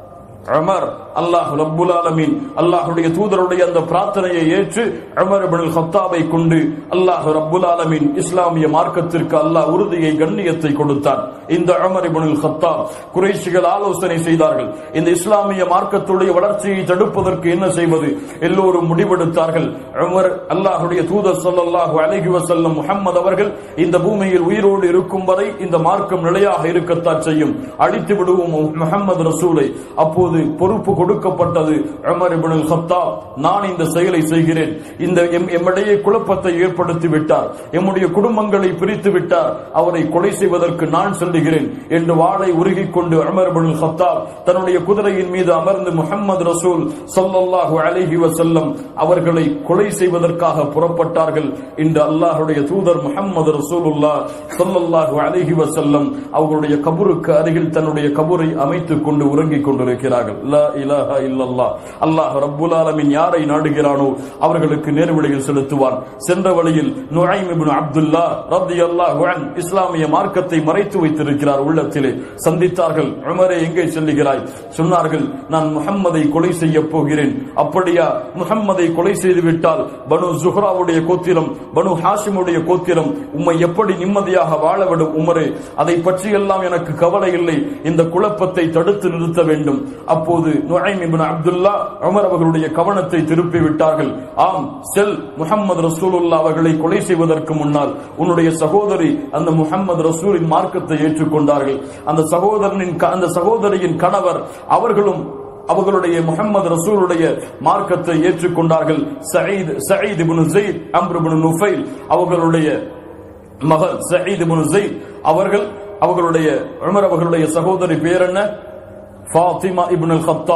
உமர் அல்லாஹ் ரப்புல் ஆலமீன் அல்லாஹ்வுடைய தூதருடைய அந்த பிரார்த்தனையை ஏற்று உமர் இப்னுல் கத்தாபை கொண்டு அல்லாஹ் ரப்புல் ஆலமீன் இஸ்லாமிய மார்க்கத்திற்கு அல்லாஹ் உறுதியை கண்ணியத்தை கொடுத்தான் இந்த உமர் இப்னுல் கத்தாப் குறைஷிகள் ஆலோசனை செய்தார்கள் இந்த இஸ்லாமிய மார்க்கத்துடைய வளர்ச்சியை தடுப்பதற்கு என்ன செய்வது எல்லோரும் முடிவெடுத்தார்கள் உமர் அல்லாஹ்வுடைய தூதர் ஸல்லல்லாஹு அலைஹி வஸல்லம் முஹம்மது அவர்கள் இந்த பூமியில் உயிரோடு இருக்கும் வரை இந்த மார்க்கம் நிலையாக இருக்கத்தான் செய்யும் அழித்து விடுவோம் முஹம்மது ரசூலை அப்போது பொறுப்பு கொடுக்கப்பட்டது உமர் இப்னுல் கத்தாப் நான் இந்த செயலை செய்கிறேன் இந்த எம்- எம்மிடையே குழப்பத்தை ஏற்படுத்தி விட்டார் எம்முடைய குடும்பங்களை பிரித்து விட்டார் அவரை கொலை செய்வதற்கு நான் செல்லுகிறேன் என்று வாளை உருகிக் கொண்டு உமர் இப்னுல் கத்தாப் தன்னுடைய குதிரையின் மீது அமர்ந்து முஹம்மது ரசூல் ஸல்லல்லாஹு அலைஹி வஸல்லம் அவர்களை கொலை செய்வதற்காக புறப்பட்டார்கள் இன்று அல்லாஹ்வுடைய தூதர் முஹம்மது ரசூலுல்லாஹ் ஸல்லல்லாஹு அலைஹி வஸல்லம் அவர்களுடைய கபருக்கு அருகில் தன்னுடைய கபரை அமைத்துக் கொண்டு உறங்கிக் கொண்டிருக்கிறார்கள் லா இலாஹா இல்லல்லாஹ் அல்லாஹ் ரப்புல் ஆலமீன் யாரை நாடுகிறானோ அவர்களுக்கு நேர்வழியில் செலுத்துவான் சென்ற வழியில் நுழைம் இப்னு அப்துல்லா ரலியல்லாஹு அன் இஸ்லாமிய மார்க்கத்தை மறைத்து வைத்திருக்கிறார் உள்ளத்திலே சந்தித்தார்கள் உமரே எங்கே செல்லுகிறாய் சொன்னார்கள் நான் முஹம்மதை கொலை செய்ய போகிறேன் அப்படியா முஹம்மதை கொலை செய்து விட்டால் பனு ஜுஹ்ராவுடைய கோத்திரம் பனு ஹாஷிமுடைய கோத்திரம் உம்மை எப்படி நிம்மதியாக வாழவிடும் உமரே அதை பற்றியெல்லாம் எனக்கு கவலை இல்லை இந்த குழப்பத்தை தடுத்து நிறுத்த வேண்டும் அப்போது நுழைம் இப்னு அப்துல்லா உமர் அவர்களுடைய கவனத்தை திருப்பி விட்டார்கள் ஆம் செல் முஹம்மது ரசூலுல்லாஹ் அவர்களை கொலை செய்வதற்கு முன்னால் உன்னுடைய சகோதரி அந்த முஹம்மது ரசூலின் மார்க்கத்தை ஏற்றுக்கொண்டார்கள் அந்த சகோதரனின் க- அந்த சகோதரியின் கணவர் அவர்களும் அவர்களுடைய முஹம்மது ரசூலுடைய மார்க்கத்தை ஏற்றுக்கொண்டார்கள் Said Said ibn Zaid Amr ibn Nufail அவர்களுடைய மகள் சயீத் இப்னு ஸெய்த் அவர்கள் அவர்களுடைய உமர் அவர்களுடைய சகோதரி பேர் என்ன ஃபாத்திமா இப்னு கத்தாப்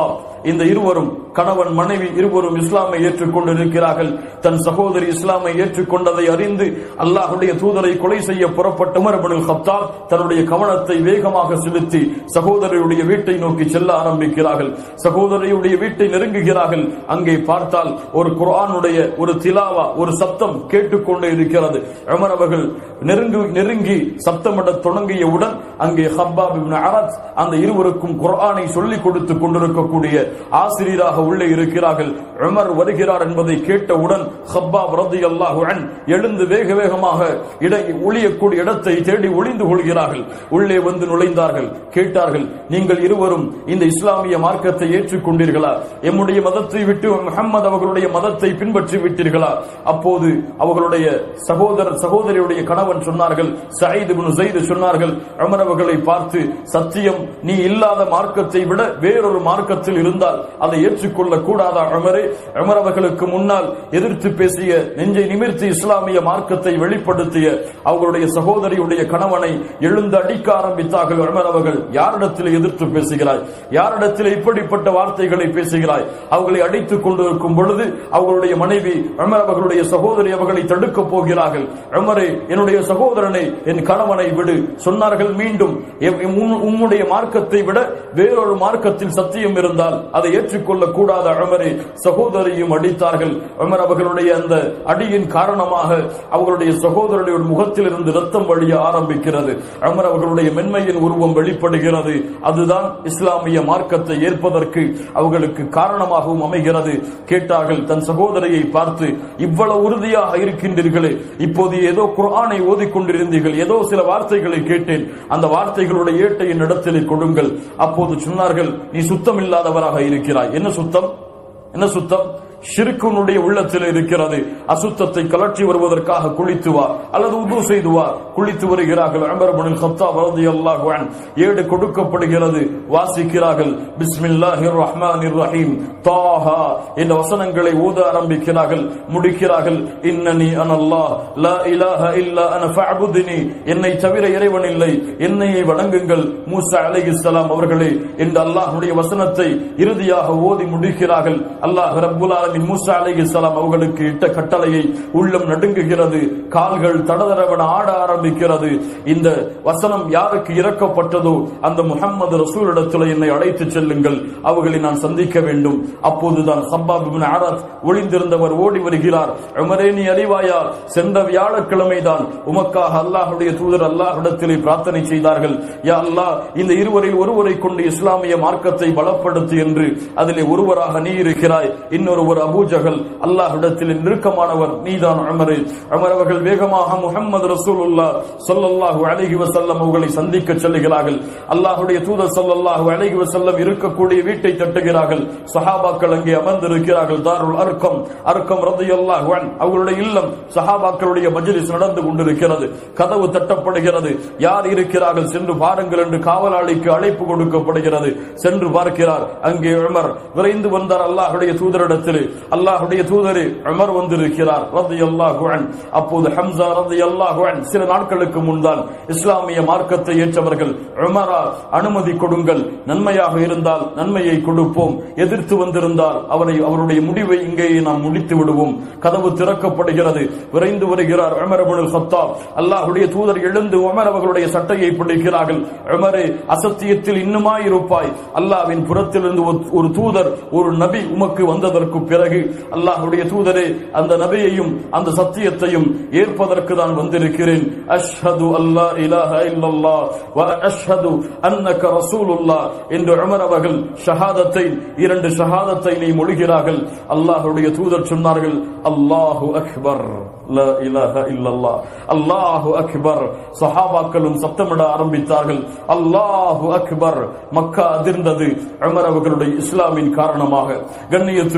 இந்த இருவரும் கணவன் மனைவி இருவரும் இஸ்லாமை ஏற்றுக்கொண்டிருக்கிறார்கள் தன் சகோதரி இஸ்லாமை ஏற்றுக்கொண்டதை அறிந்து அல்லாஹுடைய தூதரை கொலை செய்ய புறப்பட்ட உமர் இப்னுல் கத்தாப் தன்னுடைய கவனத்தை வேகமாக செலுத்தி சகோதரியுடைய வீட்டை நோக்கி செல்ல ஆரம்பிக்கிறார்கள் சகோதரியுடைய வீட்டை நெருங்குகிறார்கள் அங்கே பார்த்தால் ஒரு குர்ஆனுடைய ஒரு திலாவா ஒரு சப்தம் கேட்டுக்கொண்டே இருக்கிறது உமர் அவர்கள் நெருங்கி நெருங்கி சப்தமிடத் தொடங்கியவுடன் அங்கே ஹப்பாப் இப்னு அரத் அந்த இருவருக்கும் குர்ஆனை சொல்லிக் கொடுத்து கொண்டிருக்கக்கூடிய ஆசிரியராக உள்ளே இருக்கிறார்கள் உமர் வருகிறார் என்பதை கேட்டவுடன் ஹப்பாப் ரலியல்லாஹு அன் எழுந்து வேக வேகமாக இடை ஒளியக்கூடிய இடத்தை தேடி ஒளிந்து கொள்கிறார்கள் உள்ளே வந்து நுழைந்தார்கள் கேட்டார்கள் நீங்கள் இருவரும் இந்த இஸ்லாமிய மார்க்கத்தை ஏற்றுக்கொண்டீர்களா எம்முடைய மதத்தை விட்டு முகம்மது அவர்களுடைய மதத்தை பின்பற்றி விட்டீர்களா அப்போது அவர்களுடைய சகோதரர் சகோதரியுடைய கணவன் சொன்னார்கள் சயீத் இப்னு ஸைத் சொன்னார்கள் உமர் அவர்களை பார்த்து சத்தியம் நீ இல்லாத மார்க்கத்தை விட வேறொரு மார்க்கத்தில் இருந்தால் அதை ஏற்றுக்கொள்ள கூடாதா உமரே உமர் அவர்களுக்கு முன்னால் எதிர்த்து பேசிய நெஞ்சை நிமிர்த்தி இஸ்லாமிய மார்க்கத்தை வெளிப்படுத்திய அவர்களுடைய சகோதரியுடைய கணவனை எழுந்து அடிக்க ஆரம்பித்தார்கள் உமர் அவர்கள் யாரிடத்தில் எதிர்த்து பேசுகிறாய் யாரிடத்தில் இப்படிப்பட்ட வார்த்தைகளை பேசுகிறாய் அவர்களை அடித்துக் கொண்டிருக்கும் பொழுது அவர்களுடைய மனைவி உமர் அவர்களுடைய சகோதரி அவர்களை தடுக்கப் போகிறார்கள் உமரே என்னுடைய சகோதரனை என் கணவனை விடு சொன்னார்கள் மீண்டும் எம்- எம் உம்- உம்முடைய மார்க்கத்தை விட வேறொரு மார்க்கத்தில் சத்தியம் இருந்தால் அதை ஏற்றுக்கொள்ள கூடாத உமரே சகோதரியும் அடித்தார்கள் உமர் அவர்களுடைய அந்த அடியின் காரணமாக அவர்களுடைய சகோதரனுடைய முகத்தில் இருந்து ரத்தம் வழிய ஆரம்பிக்கிறது உமர் அவர்களுடைய மென்மையின் உருவம் வெளிப்படுகிறது அதுதான் இஸ்லாமிய மார்க்கத்தை ஏற்பதற்கு அவர்களுக்கு காரணமாகவும் அமைகிறது கேட்டார்கள் தன் சகோதரியை பார்த்து இவ்வளவு உறுதியாக இருக்கின்றீர்களே இப்போது ஏதோ குர்ஆனை ஓதிக்கொண்டிருந்தீர்கள் ஏதோ சில வார்த்தைகளை கேட்டேன் அந்த வார்த்தைகளுடைய ஏட்டை என் இடத்திலே கொடுங்கள் அப்போது சொன்னார்கள் நீ சுத்தம் இல்லாதவராக இருக்கிறாய் என்ன சுத்தம் என்ன சுத்தம் ஷிர்குனுடைய உள்ளத்தில் இருக்கிறது அசுத்தத்தை கலற்றி வருவதற்காக குளித்து வா அல்லது உது செய்து வா குளித்து வருகிறார்கள் உமர் இப்னுல் கத்தாப் ரலியல்லாஹு அன்ஹு ஏடு கொடுக்கப்படுகிறது வாசிக்கிறார்கள் பிஸ்மில்லாஹிர் ரஹ்மானிர் ரஹீம் தாஹா என்ற வசனங்களை ஓத ஆரம்பிக்கிறார்கள் முடிக்கிறார்கள் இன்னனி அனல்லாஹ் லா இலாஹ இல்லா அன ஃபஅபுத்னி என்னை தவிர இறைவன் இல்லை என்னையை வணங்குங்கள் மூசா அலைஹிஸ்ஸலாம் அவர்களே என்று அல்லாஹ்வுடைய வசனத்தை இறுதியாக ஓதி முடிக்கிறார்கள் அல்லாஹ் ரப்புல் ஆலமீன் மூசா அலைஹிஸ்ஸலாம் அவர்களுக்கு இட்ட கட்டளையை உள்ளம் நடுங்குகிறது கால்கள் தடதடவன ஆட ஆரம்பிக்கிறது இந்த வசனம் யாருக்கு இறக்கப்பட்டதோ அந்த முஹம்மது ரசூலிடத்தில் என்னை அழைத்துச் செல்லுங்கள் அவர்களை நான் சந்திக்க வேண்டும் அப்போதுதான் ஹப்பாப் இப்னு அரத் ஒளிந்திருந்தவர் ஓடி வருகிறார் உமரே நீ அறிவாயா சென்ற வியாழக்கிழமை தான் உமக்காக அல்லாஹ்வுடைய தூதர் அல்லாஹ்விடத்திலே பிரார்த்தனை செய்தார்கள் யா அல்லாஹ் இந்த இருவரில் ஒருவரை கொண்டு இஸ்லாமிய மார்க்கத்தை பலப்படுத்து என்று அதிலே ஒருவராக நீ இருக்கிறாய் இன்னொருவர் அபூஜகல் அல்லாஹ்விடத்தில் நெருக்கமானவர் நீதான் உமரே உமர் அவர்கள் வேகமாக முஹம்மது ரசூலுல்லா ஸல்லல்லாஹு அலைஹி வஸல்லம் அவர்களை சந்திக்க செல்லுகிறார்கள் அல்லாஹ்வுடைய தூதர் ஸல்லல்லாஹு அலைஹி வஸல்லம் இருக்கக்கூடிய வீட்டை தட்டுகிறார்கள் சஹாபாக்கள் அங்கே அமர்ந்திருக்கிறார்கள் தாருல் அர்க்கம் அர்க்கம் ரலியல்லாஹு அன் அவர்களுடைய இல்லம் சஹாபாக்களுடைய மஜ்லிஸ் நடந்து கொண்டிருக்கிறது கதவு தட்டப்படுகிறது யார் இருக்கிறார்கள் சென்று பாருங்கள் என்று காவலாளிக்கு அழைப்பு கொடுக்கப்படுகிறது சென்று பார்க்கிறார் அங்கே உமர் விரைந்து வந்தார் அல்லாஹ்வுடைய தூதரிடத்தில் அல்லாஹ்வுடைய தூதரே உமர் வந்திருக்கிறார் ரலியல்லாஹு அன் அப்போது ஹம்சா ரலியல்லாஹு அன் சில நாட்களுக்கு முன்தான் இஸ்லாமிய மார்க்கத்தை ஏற்றவர்கள் உமரா அனுமதி கொடுங்கள் நன்மையாக இருந்தால் நன்மையை கொடுப்போம் எதிர்த்து வந்திருந்தால் அவரை அவருடைய முடிவை இங்கேயே நாம் முடித்து விடுவோம் கதவு திறக்கப்படுகிறது விரைந்து வருகிறார் உமர் இப்னுல் கத்தாப் அல்லாஹ்வுடைய தூதர் எழுந்து உமர் அவர்களுடைய சட்டையை பிடிக்கிறார்கள் உமரே அசத்தியத்தில் இன்னுமா இருப்பாய் அல்லாஹ்வின் புறத்திலிருந்து ஒரு- ஒரு தூதர் ஒரு நபி உமக்கு வந்ததற்கு பிறகு அல்லாஹ்வுடைய தூதரே அந்த நபியையும் அந்த சத்தியத்தையும் ஏற்பதற்கு நான் வந்திருக்கிறேன் அஷ்ஹது அல்லா இலாஹ இல்லல்லாஹ் வ அஷ்ஹது அன்னக ரசூலுல்லாஹ் என்று உமர் அவர்கள் ஷஹாதத்தை இரண்டு ஷஹாதத்தை நீ மொழிகிறார்கள் அல்லாஹ்வுடைய தூதர் சொன்னார்கள் அல்லாஹு அக்பர் லா இலாஹ இல்லல்லாஹ் அல்லாஹு அக்பர் சஹாபாக்களும் சத்தமிட ஆரம்பித்தார்கள் அல்லாஹு அக்பர் மக்கா அதிர்ந்தது உமர் அவர்களுடைய இஸ்லாமின் காரணமாக கண்ணியத்துக்குரியவர்கள்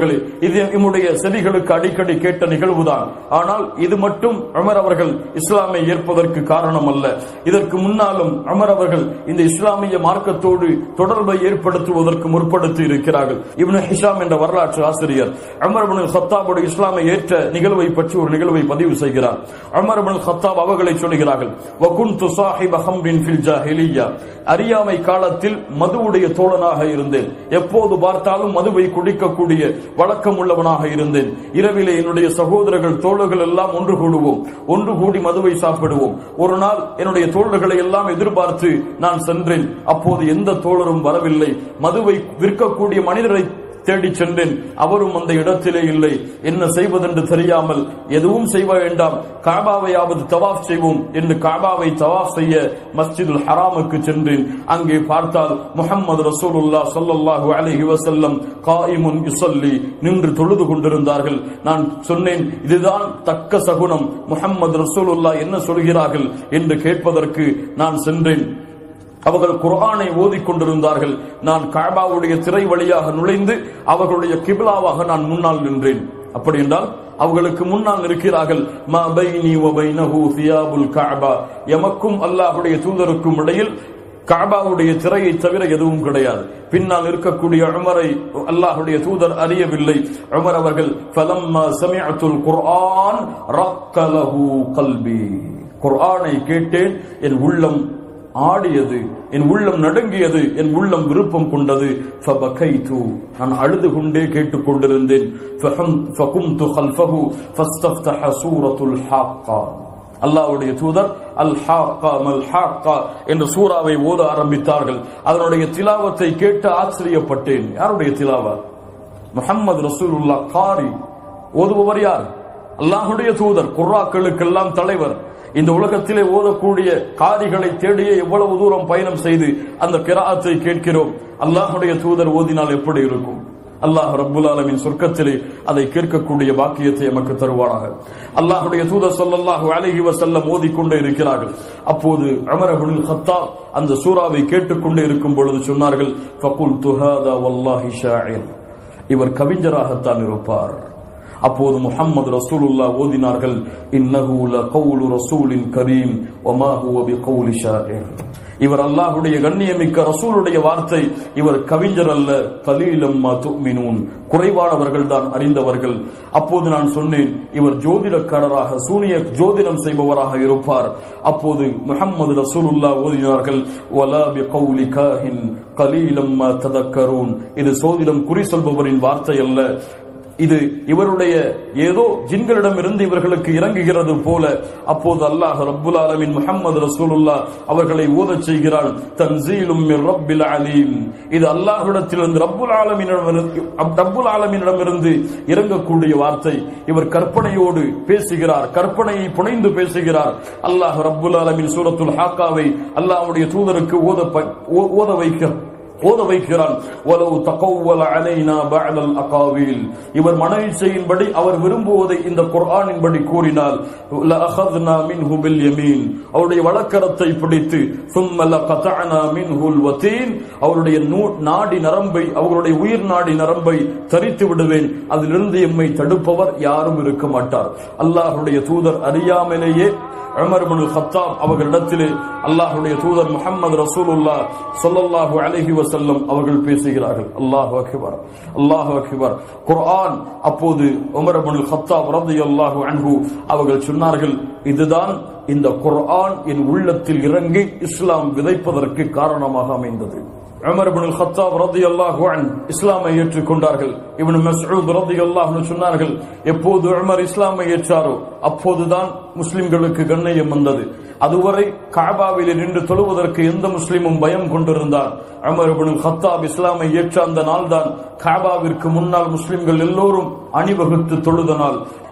சகோதரர்களே இது நம்முடைய செவிகளுக்கு அடிக்கடி கேட்ட நிகழ்வுதான் ஆனால் இது மட்டும் அமர் அவர்கள் இஸ்லாமை ஏற்பதற்கு காரணம் அல்ல இதற்கு முன்னாலும் அமர் அவர்கள் இந்த இஸ்லாமிய மார்க்கத்தோடு தொடர்பை ஏற்படுத்துவதற்கு முற்படுத்தி இருக்கிறார்கள் இப்னு ஹிஷாம் என்ற வரலாற்று ஆசிரியர் அமர் இப்னு ஹத்தாபுடைய இஸ்லாமை ஏற்ற நிகழ்வை பற்றி ஒரு நிகழ்வை பதிவு செய்கிறார் அமர் இப்னு ஹத்தாப் அவர்களை சொல்கிறார்கள் வகுன்து சாஹிப ஹம்ரின் ஃபில் ஜாஹிலிய்யா அறியாமை காலத்தில் மதுவுடைய தோழனாக இருந்தேன் எப்போது பார்த்தாலும் மதுவை குடிக்கக்கூடிய வழக்கம் உள்ளவனாக இருந்தேன் இரவிலே என்னுடைய சகோதரர்கள் தோழர்கள் எல்லாம் ஒன்று கூடுவோம் ஒன்று கூடி மதுவை சாப்பிடுவோம் ஒரு நாள் என்னுடைய தோழர்களை எல்லாம் எதிர்பார்த்து நான் சென்றேன் அப்போது எந்த தோழரும் வரவில்லை மதுவை விற்கக்கூடிய மனிதரை தேடி சென்றேன் அவரும் அந்த இடத்திலே இல்லை என்ன செய்வதென்று தெரியாமல் எதுவும் செய்ய வேண்டாம் காபாவையாவது தவாஃப் செய்வோம் என்று காபாவை தவாஃப் செய்ய மஸ்ஜிதுல் ஹராமுக்கு சென்றேன் அங்கே பார்த்தால் முஹம்மது ரசூலுல்லா ஸல்லல்லாஹு அலைஹி வஸல்லம் காயிமுன் யுஸல்லி நின்று தொழுது கொண்டிருந்தார்கள் நான் சொன்னேன் இதுதான் தக்க சகுனம் முஹம்மது ரசூலுல்லா என்ன சொல்கிறார்கள் என்று கேட்பதற்கு நான் சென்றேன் அவர்கள் குர்ஆனை ஓதிக் கொண்டிருந்தார்கள் நான் காபாவுடைய திரை வழியாக நுழைந்து அவர்களுடைய கிபிலாவாக நான் முன்னால் நின்றேன் அப்படி என்றால் அவர்களுக்கு முன்னால் இருக்கிறார்கள் மா பைனி வ பைனஹு தியாபுல் கஅபா எமக்கும் அல்லாஹ்வுடைய தூதருக்கும் இடையில் காபாவுடைய திரையை தவிர எதுவும் கிடையாது பின்னால் இருக்கக்கூடிய உமரை அல்லாஹுடைய தூதர் அறியவில்லை உமர் அவர்கள் ஃபலம்மா சமிஅத்துல் குர்ஆன் ரக்கலஹு கல்பி குர்ஆனை கேட்டேன் என் உள்ளம் ஆடியது என் உள்ளம் நடுங்கியது என் உள்ளம் விருப்பம் கொண்டது ஃபபகைது நான் அழுது கொண்டே கேட்டுக் கொண்டிருந்தேன் ஃபஹம் ஃபகும்து கல்ஃபஹு ஃபஸ்தஃப்தஹ சூரத்துல் ஹாக்கா அல்லாஹ்வுடைய தூதர் அல் ஹாக்கா மல் ஹாக்கா என்ற சூறாவை ஓத ஆரம்பித்தார்கள் அதனுடைய திலாவத்தை கேட்டு ஆச்சரியப்பட்டேன் யாருடைய திலாவா முஹம்மது ரசூலுல்லாஹ் காரி ஓதுபவர் யார் அல்லாஹ்வுடைய தூதர் குர்ராக்களுக்கெல்லாம் தலைவர் இந்த உலகத்திலே ஓதக்கூடிய காரிகளை தேடியே எவ்வளவு தூரம் பயணம் செய்து அந்த கிராத்தை கேட்கிறோம் அல்லாஹுடைய தூதர் ஓதினால் எப்படி இருக்கும் அல்லாஹ் ரப்புல் ஆலமின் சொர்க்கத்திலே அதை கேட்கக்கூடிய பாக்கியத்தை எமக்கு தருவானாக அல்லாஹுடைய தூதர் சொல்லல்லாஹு அலைஹி வஸல்லம் ஓதிக்கொண்டே இருக்கிறார்கள் அப்போது அமர் இப்னுல் கத்தாப் அந்த சூறாவை கேட்டுக்கொண்டே இருக்கும் பொழுது சொன்னார்கள் ஃபகுல் துஹாதா வல்லாஹி ஷாயிர் இவர் கவிஞராகத்தான் இருப்பார் அப்போது முஹம்மது ரசூலுல்லா ஓதினார்கள் இன்னஹு லகவுலு ரசூலின் கரீம் வமா ஹுவ பிகவுலி ஷாயிர் இவர் அல்லாஹ்வுடைய கண்ணியமிக்க ரசூலுடைய வார்த்தை இவர் கவிஞர் அல்ல கலீலம் மா துமினூன் குறைவானவர்கள் தான் அறிந்தவர்கள் அப்போது நான் சொன்னேன் இவர் ஜோதிடக்காரராக சூனிய ஜோதிடம் செய்பவராக இருப்பார் அப்போது முஹம்மது ரசூலுல்லா ஓதினார்கள் வலா பிகவுலி காஹின் கலீலம் மா ததக்கரூன் இது சோதிடம் குறி சொல்பவரின் வார்த்தை அல்ல இது இவருடைய ஏதோ ஜின்களிடம் இருந்து இவர்களுக்கு இறங்குகிறது போல அப்போது அல்லாஹ் ரப்புல் ஆலமின் முஹம்மது ரசூலுல்லா அவர்களை ஓதச் செய்கிறான் தன்சீலும் மிர் ரப்பில் அலீம் இது அல்லாஹ்விடத்திலிருந்து ரப்புல் ஆலமினிடமிருந்து ரப்புல் ஆலமினிடமிருந்து இறங்கக்கூடிய வார்த்தை இவர் கற்பனையோடு பேசுகிறார் கற்பனையை புனைந்து பேசுகிறார் அல்லாஹ் ரப்புல் ஆலமின் சூரத்துல் ஹாக்காவை அல்லாஹ்வுடைய தூதருக்கு ஓத ப- ஓ- ஓத வைக்க ஓத வைக்கிறான் வலவு தகவல அலைனா பஅலல் அகாவில் இவர் மன இச்சையின்படி அவர் விரும்புவதை இந்த குர்ஆனின்படி கூறினால் லஅخذنا منه باليمين அவருடைய வலக்கரத்தை பிடித்து ثم لقطعنا منه الوتين அவருடைய நூ- நாடி நரம்பை அவருடைய உயிர் நாடி நரம்பை தரித்து விடுவேன் அதிலிருந்து எம்மை தடுப்பவர் யாரும் இருக்க மாட்டார் அல்லாஹ்வுடைய தூதர் அறியாமலேயே உமர் இப்னு கத்தாப் அவர்களிடத்திலே அல்லாஹ்வுடைய தூதர் முஹம்மது ரசூலுல்லாஹ் ஸல்லல்லாஹு அலைஹி வஸல்லம் அவர்கள் பேசுகிறார்கள் அல்லாஹு அக்பர் அல்லாஹு அக்பர் குர்ஆன் அப்போது உமர் இப்னு கத்தாப் ரலியல்லாஹு அன்ஹு அவர்கள் சொன்னார்கள் இதுதான் இந்த குர்ஆன் என் உள்ளத்தில் இறங்கி இஸ்லாம் விதைப்பதற்கு காரணமாக அமைந்தது உமர் இப்னு கத்தாப் ரலியல்லாஹு அன்ஹு இஸ்லாமை ஏற்றுக்கொண்டார்கள் இப்னு மஸ்ஊத் ரலியல்லாஹு அன்ஹு சொன்னார்கள் எப்போது உமர் இஸ்லாமை ஏற்றாரோ அப்போதுதான் முஸ்லிம்களுக்கு கண்ணியம் வந்தது அதுவரை காபாவில் நின்று தொழுவதற்கு எந்த முஸ்லிமும் பயம் கொண்டிருந்தார் உமர் இப்னு கத்தாப் இஸ்லாமை ஏற்ற அந்த நாள்தான் காபாவிற்கு முன்னால் முஸ்லிம்கள் எல்லோரும் அணிவகுத்து தொழுத நாள்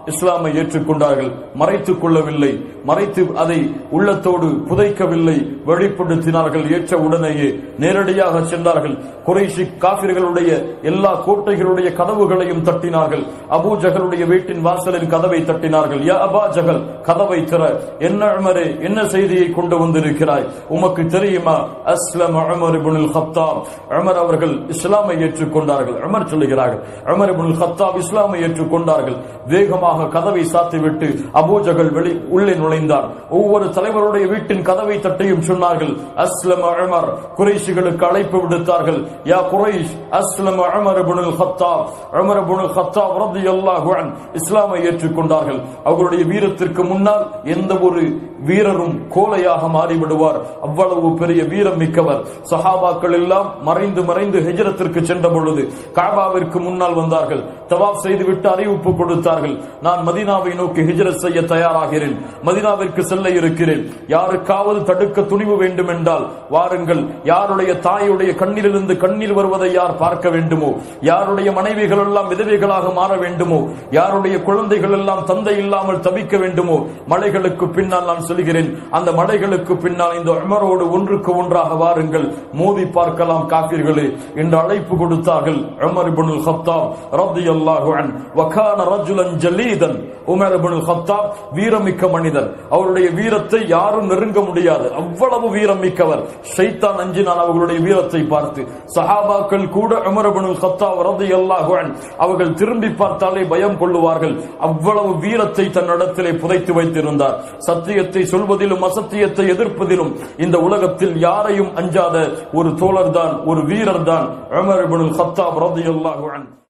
இஸ்லாமை ஏற்றுக்கொண்டார்கள் மறைத்துக் கொள்ளவில்லை மறைத்து அதை உள்ளத்தோடு புதைக்கவில்லை வெளிப்படுத்தினார்கள் ஏற்ற உடனேயே நேரடியாக சென்றார்கள் குறைஷி காபிர்களுடைய எல்லா கோட்டைகளுடைய கதவுகளையும் தட்டினார்கள் அபூ ஜஹலுடைய வீட்டின் வாசலின் கதவை தட்டினார்கள் யா அபா ஜஹல் கதவை திற என்ன உமரே என்ன செய்தியை கொண்டு வந்திருக்கிறாய் உமக்கு தெரியுமா அஸ்லம் உமர் இப்னுல் கத்தாப் உமர் அவர்கள் இஸ்லாமை ஏற்றுக்கொண்டார்கள் உமர் சொல்லுகிறார்கள் உமர் இப்னுல் கத்தாப் இஸ்லாமை ஏற்றுக்கொண்டார்கள் வேகமாக கதவை சாத்திவிட்டு அபூ ஜஹல் வெளி உள்ளே நுழைந்தார் ஒவ்வொரு தலைவருடைய வீட்டின் கதவை தட்டியும் சொன்னார்கள் அஸ்லம் உமர் குறைஷிகளுக்கு அழைப்பு விடுத்தார்கள் யா குறைஷ் அஸ்லம் Umar ibnul Khattab Umar ibnul Khattab ரலியல்லாஹு அன் இஸ்லாமை ஏற்றுக்கொண்டார்கள் அவர்களுடைய வீரத்திற்கு முன்னால் எந்த ஒரு வீரரும் கோலையாக மாறிவிடுவார் அவ்வளவு பெரிய வீரம் மிக்கவர் சஹாபாக்கள் எல்லாம் மறைந்து மறைந்து ஹிஜ்ரத்திற்கு சென்ற பொழுது காபாவிற்கு முன்னால் வந்தார்கள் தவாப் செய்துவிட்டு அறிவிப்பு கொடுத்தார்கள் நான் மதீனாவை நோக்கி ஹிஜ்ரத் செய்ய தயாராகிறேன் மதீனாவிற்கு செல்ல இருக்கிறேன் யாருக்காவது தடுக்க துணிவு வேண்டும் என்றால் வாருங்கள் யாருடைய தாயுடைய கண்ணிலிருந்து கண்ணீர் வருவதை யார் பார்க்க வேண்டுமோ யாருடைய மனைவிகள் எல்லாம் விதவைகளாக மாற வேண்டுமோ யாருடைய குழந்தைகள் எல்லாம் தந்தை இல்லாமல் தவிக்க வேண்டுமோ மலைகளுக்கு பின்னால் நான் சொல்கிறேன் அந்த மலைகளுக்கு பின்னால் இந்த உமரோடு ஒன்றுக்கு ஒன்றாக வாருங்கள் மோதி பார்க்கலாம் காப்பீர்களே என்று அழைப்பு கொடுத்தார்கள் உமர் இப்னுல் கத்தாப் ரலியல்லாஹு அன் வகான ரஜுலன் ஜலீதன் உமர் இப்னுல் கத்தாப் வீரமிக்க மனிதர் அவருடைய வீரத்தை யாரும் நெருங்க முடியாது அவ்வளவு வீரம் மிக்கவர் ஷைத்தான் அஞ்சினான் அவர்களுடைய வீரத்தை பார்த்து சஹாபாக்கள் கூட உமர் இப்னுல் கத்தாப் ரலியல்லாஹு அன் அவர்கள் திரும்பி பார்த்தாலே பயம் கொள்ளுவார்கள் அவ்வளவு வீரத்தை தன்னிடத்திலே புதைத்து வைத்திருந்தார் சத்தியத்தை சொல்வதிலும் அசத்தியத்தை எதிர்ப்பதிலும் இந்த உலகத்தில் யாரையும் அஞ்சாத ஒரு தோழர் தான் ஒரு வீரர் தான் உமர் இப்னுல் கத்தாப் ரலியல்லாஹு அன்ஹு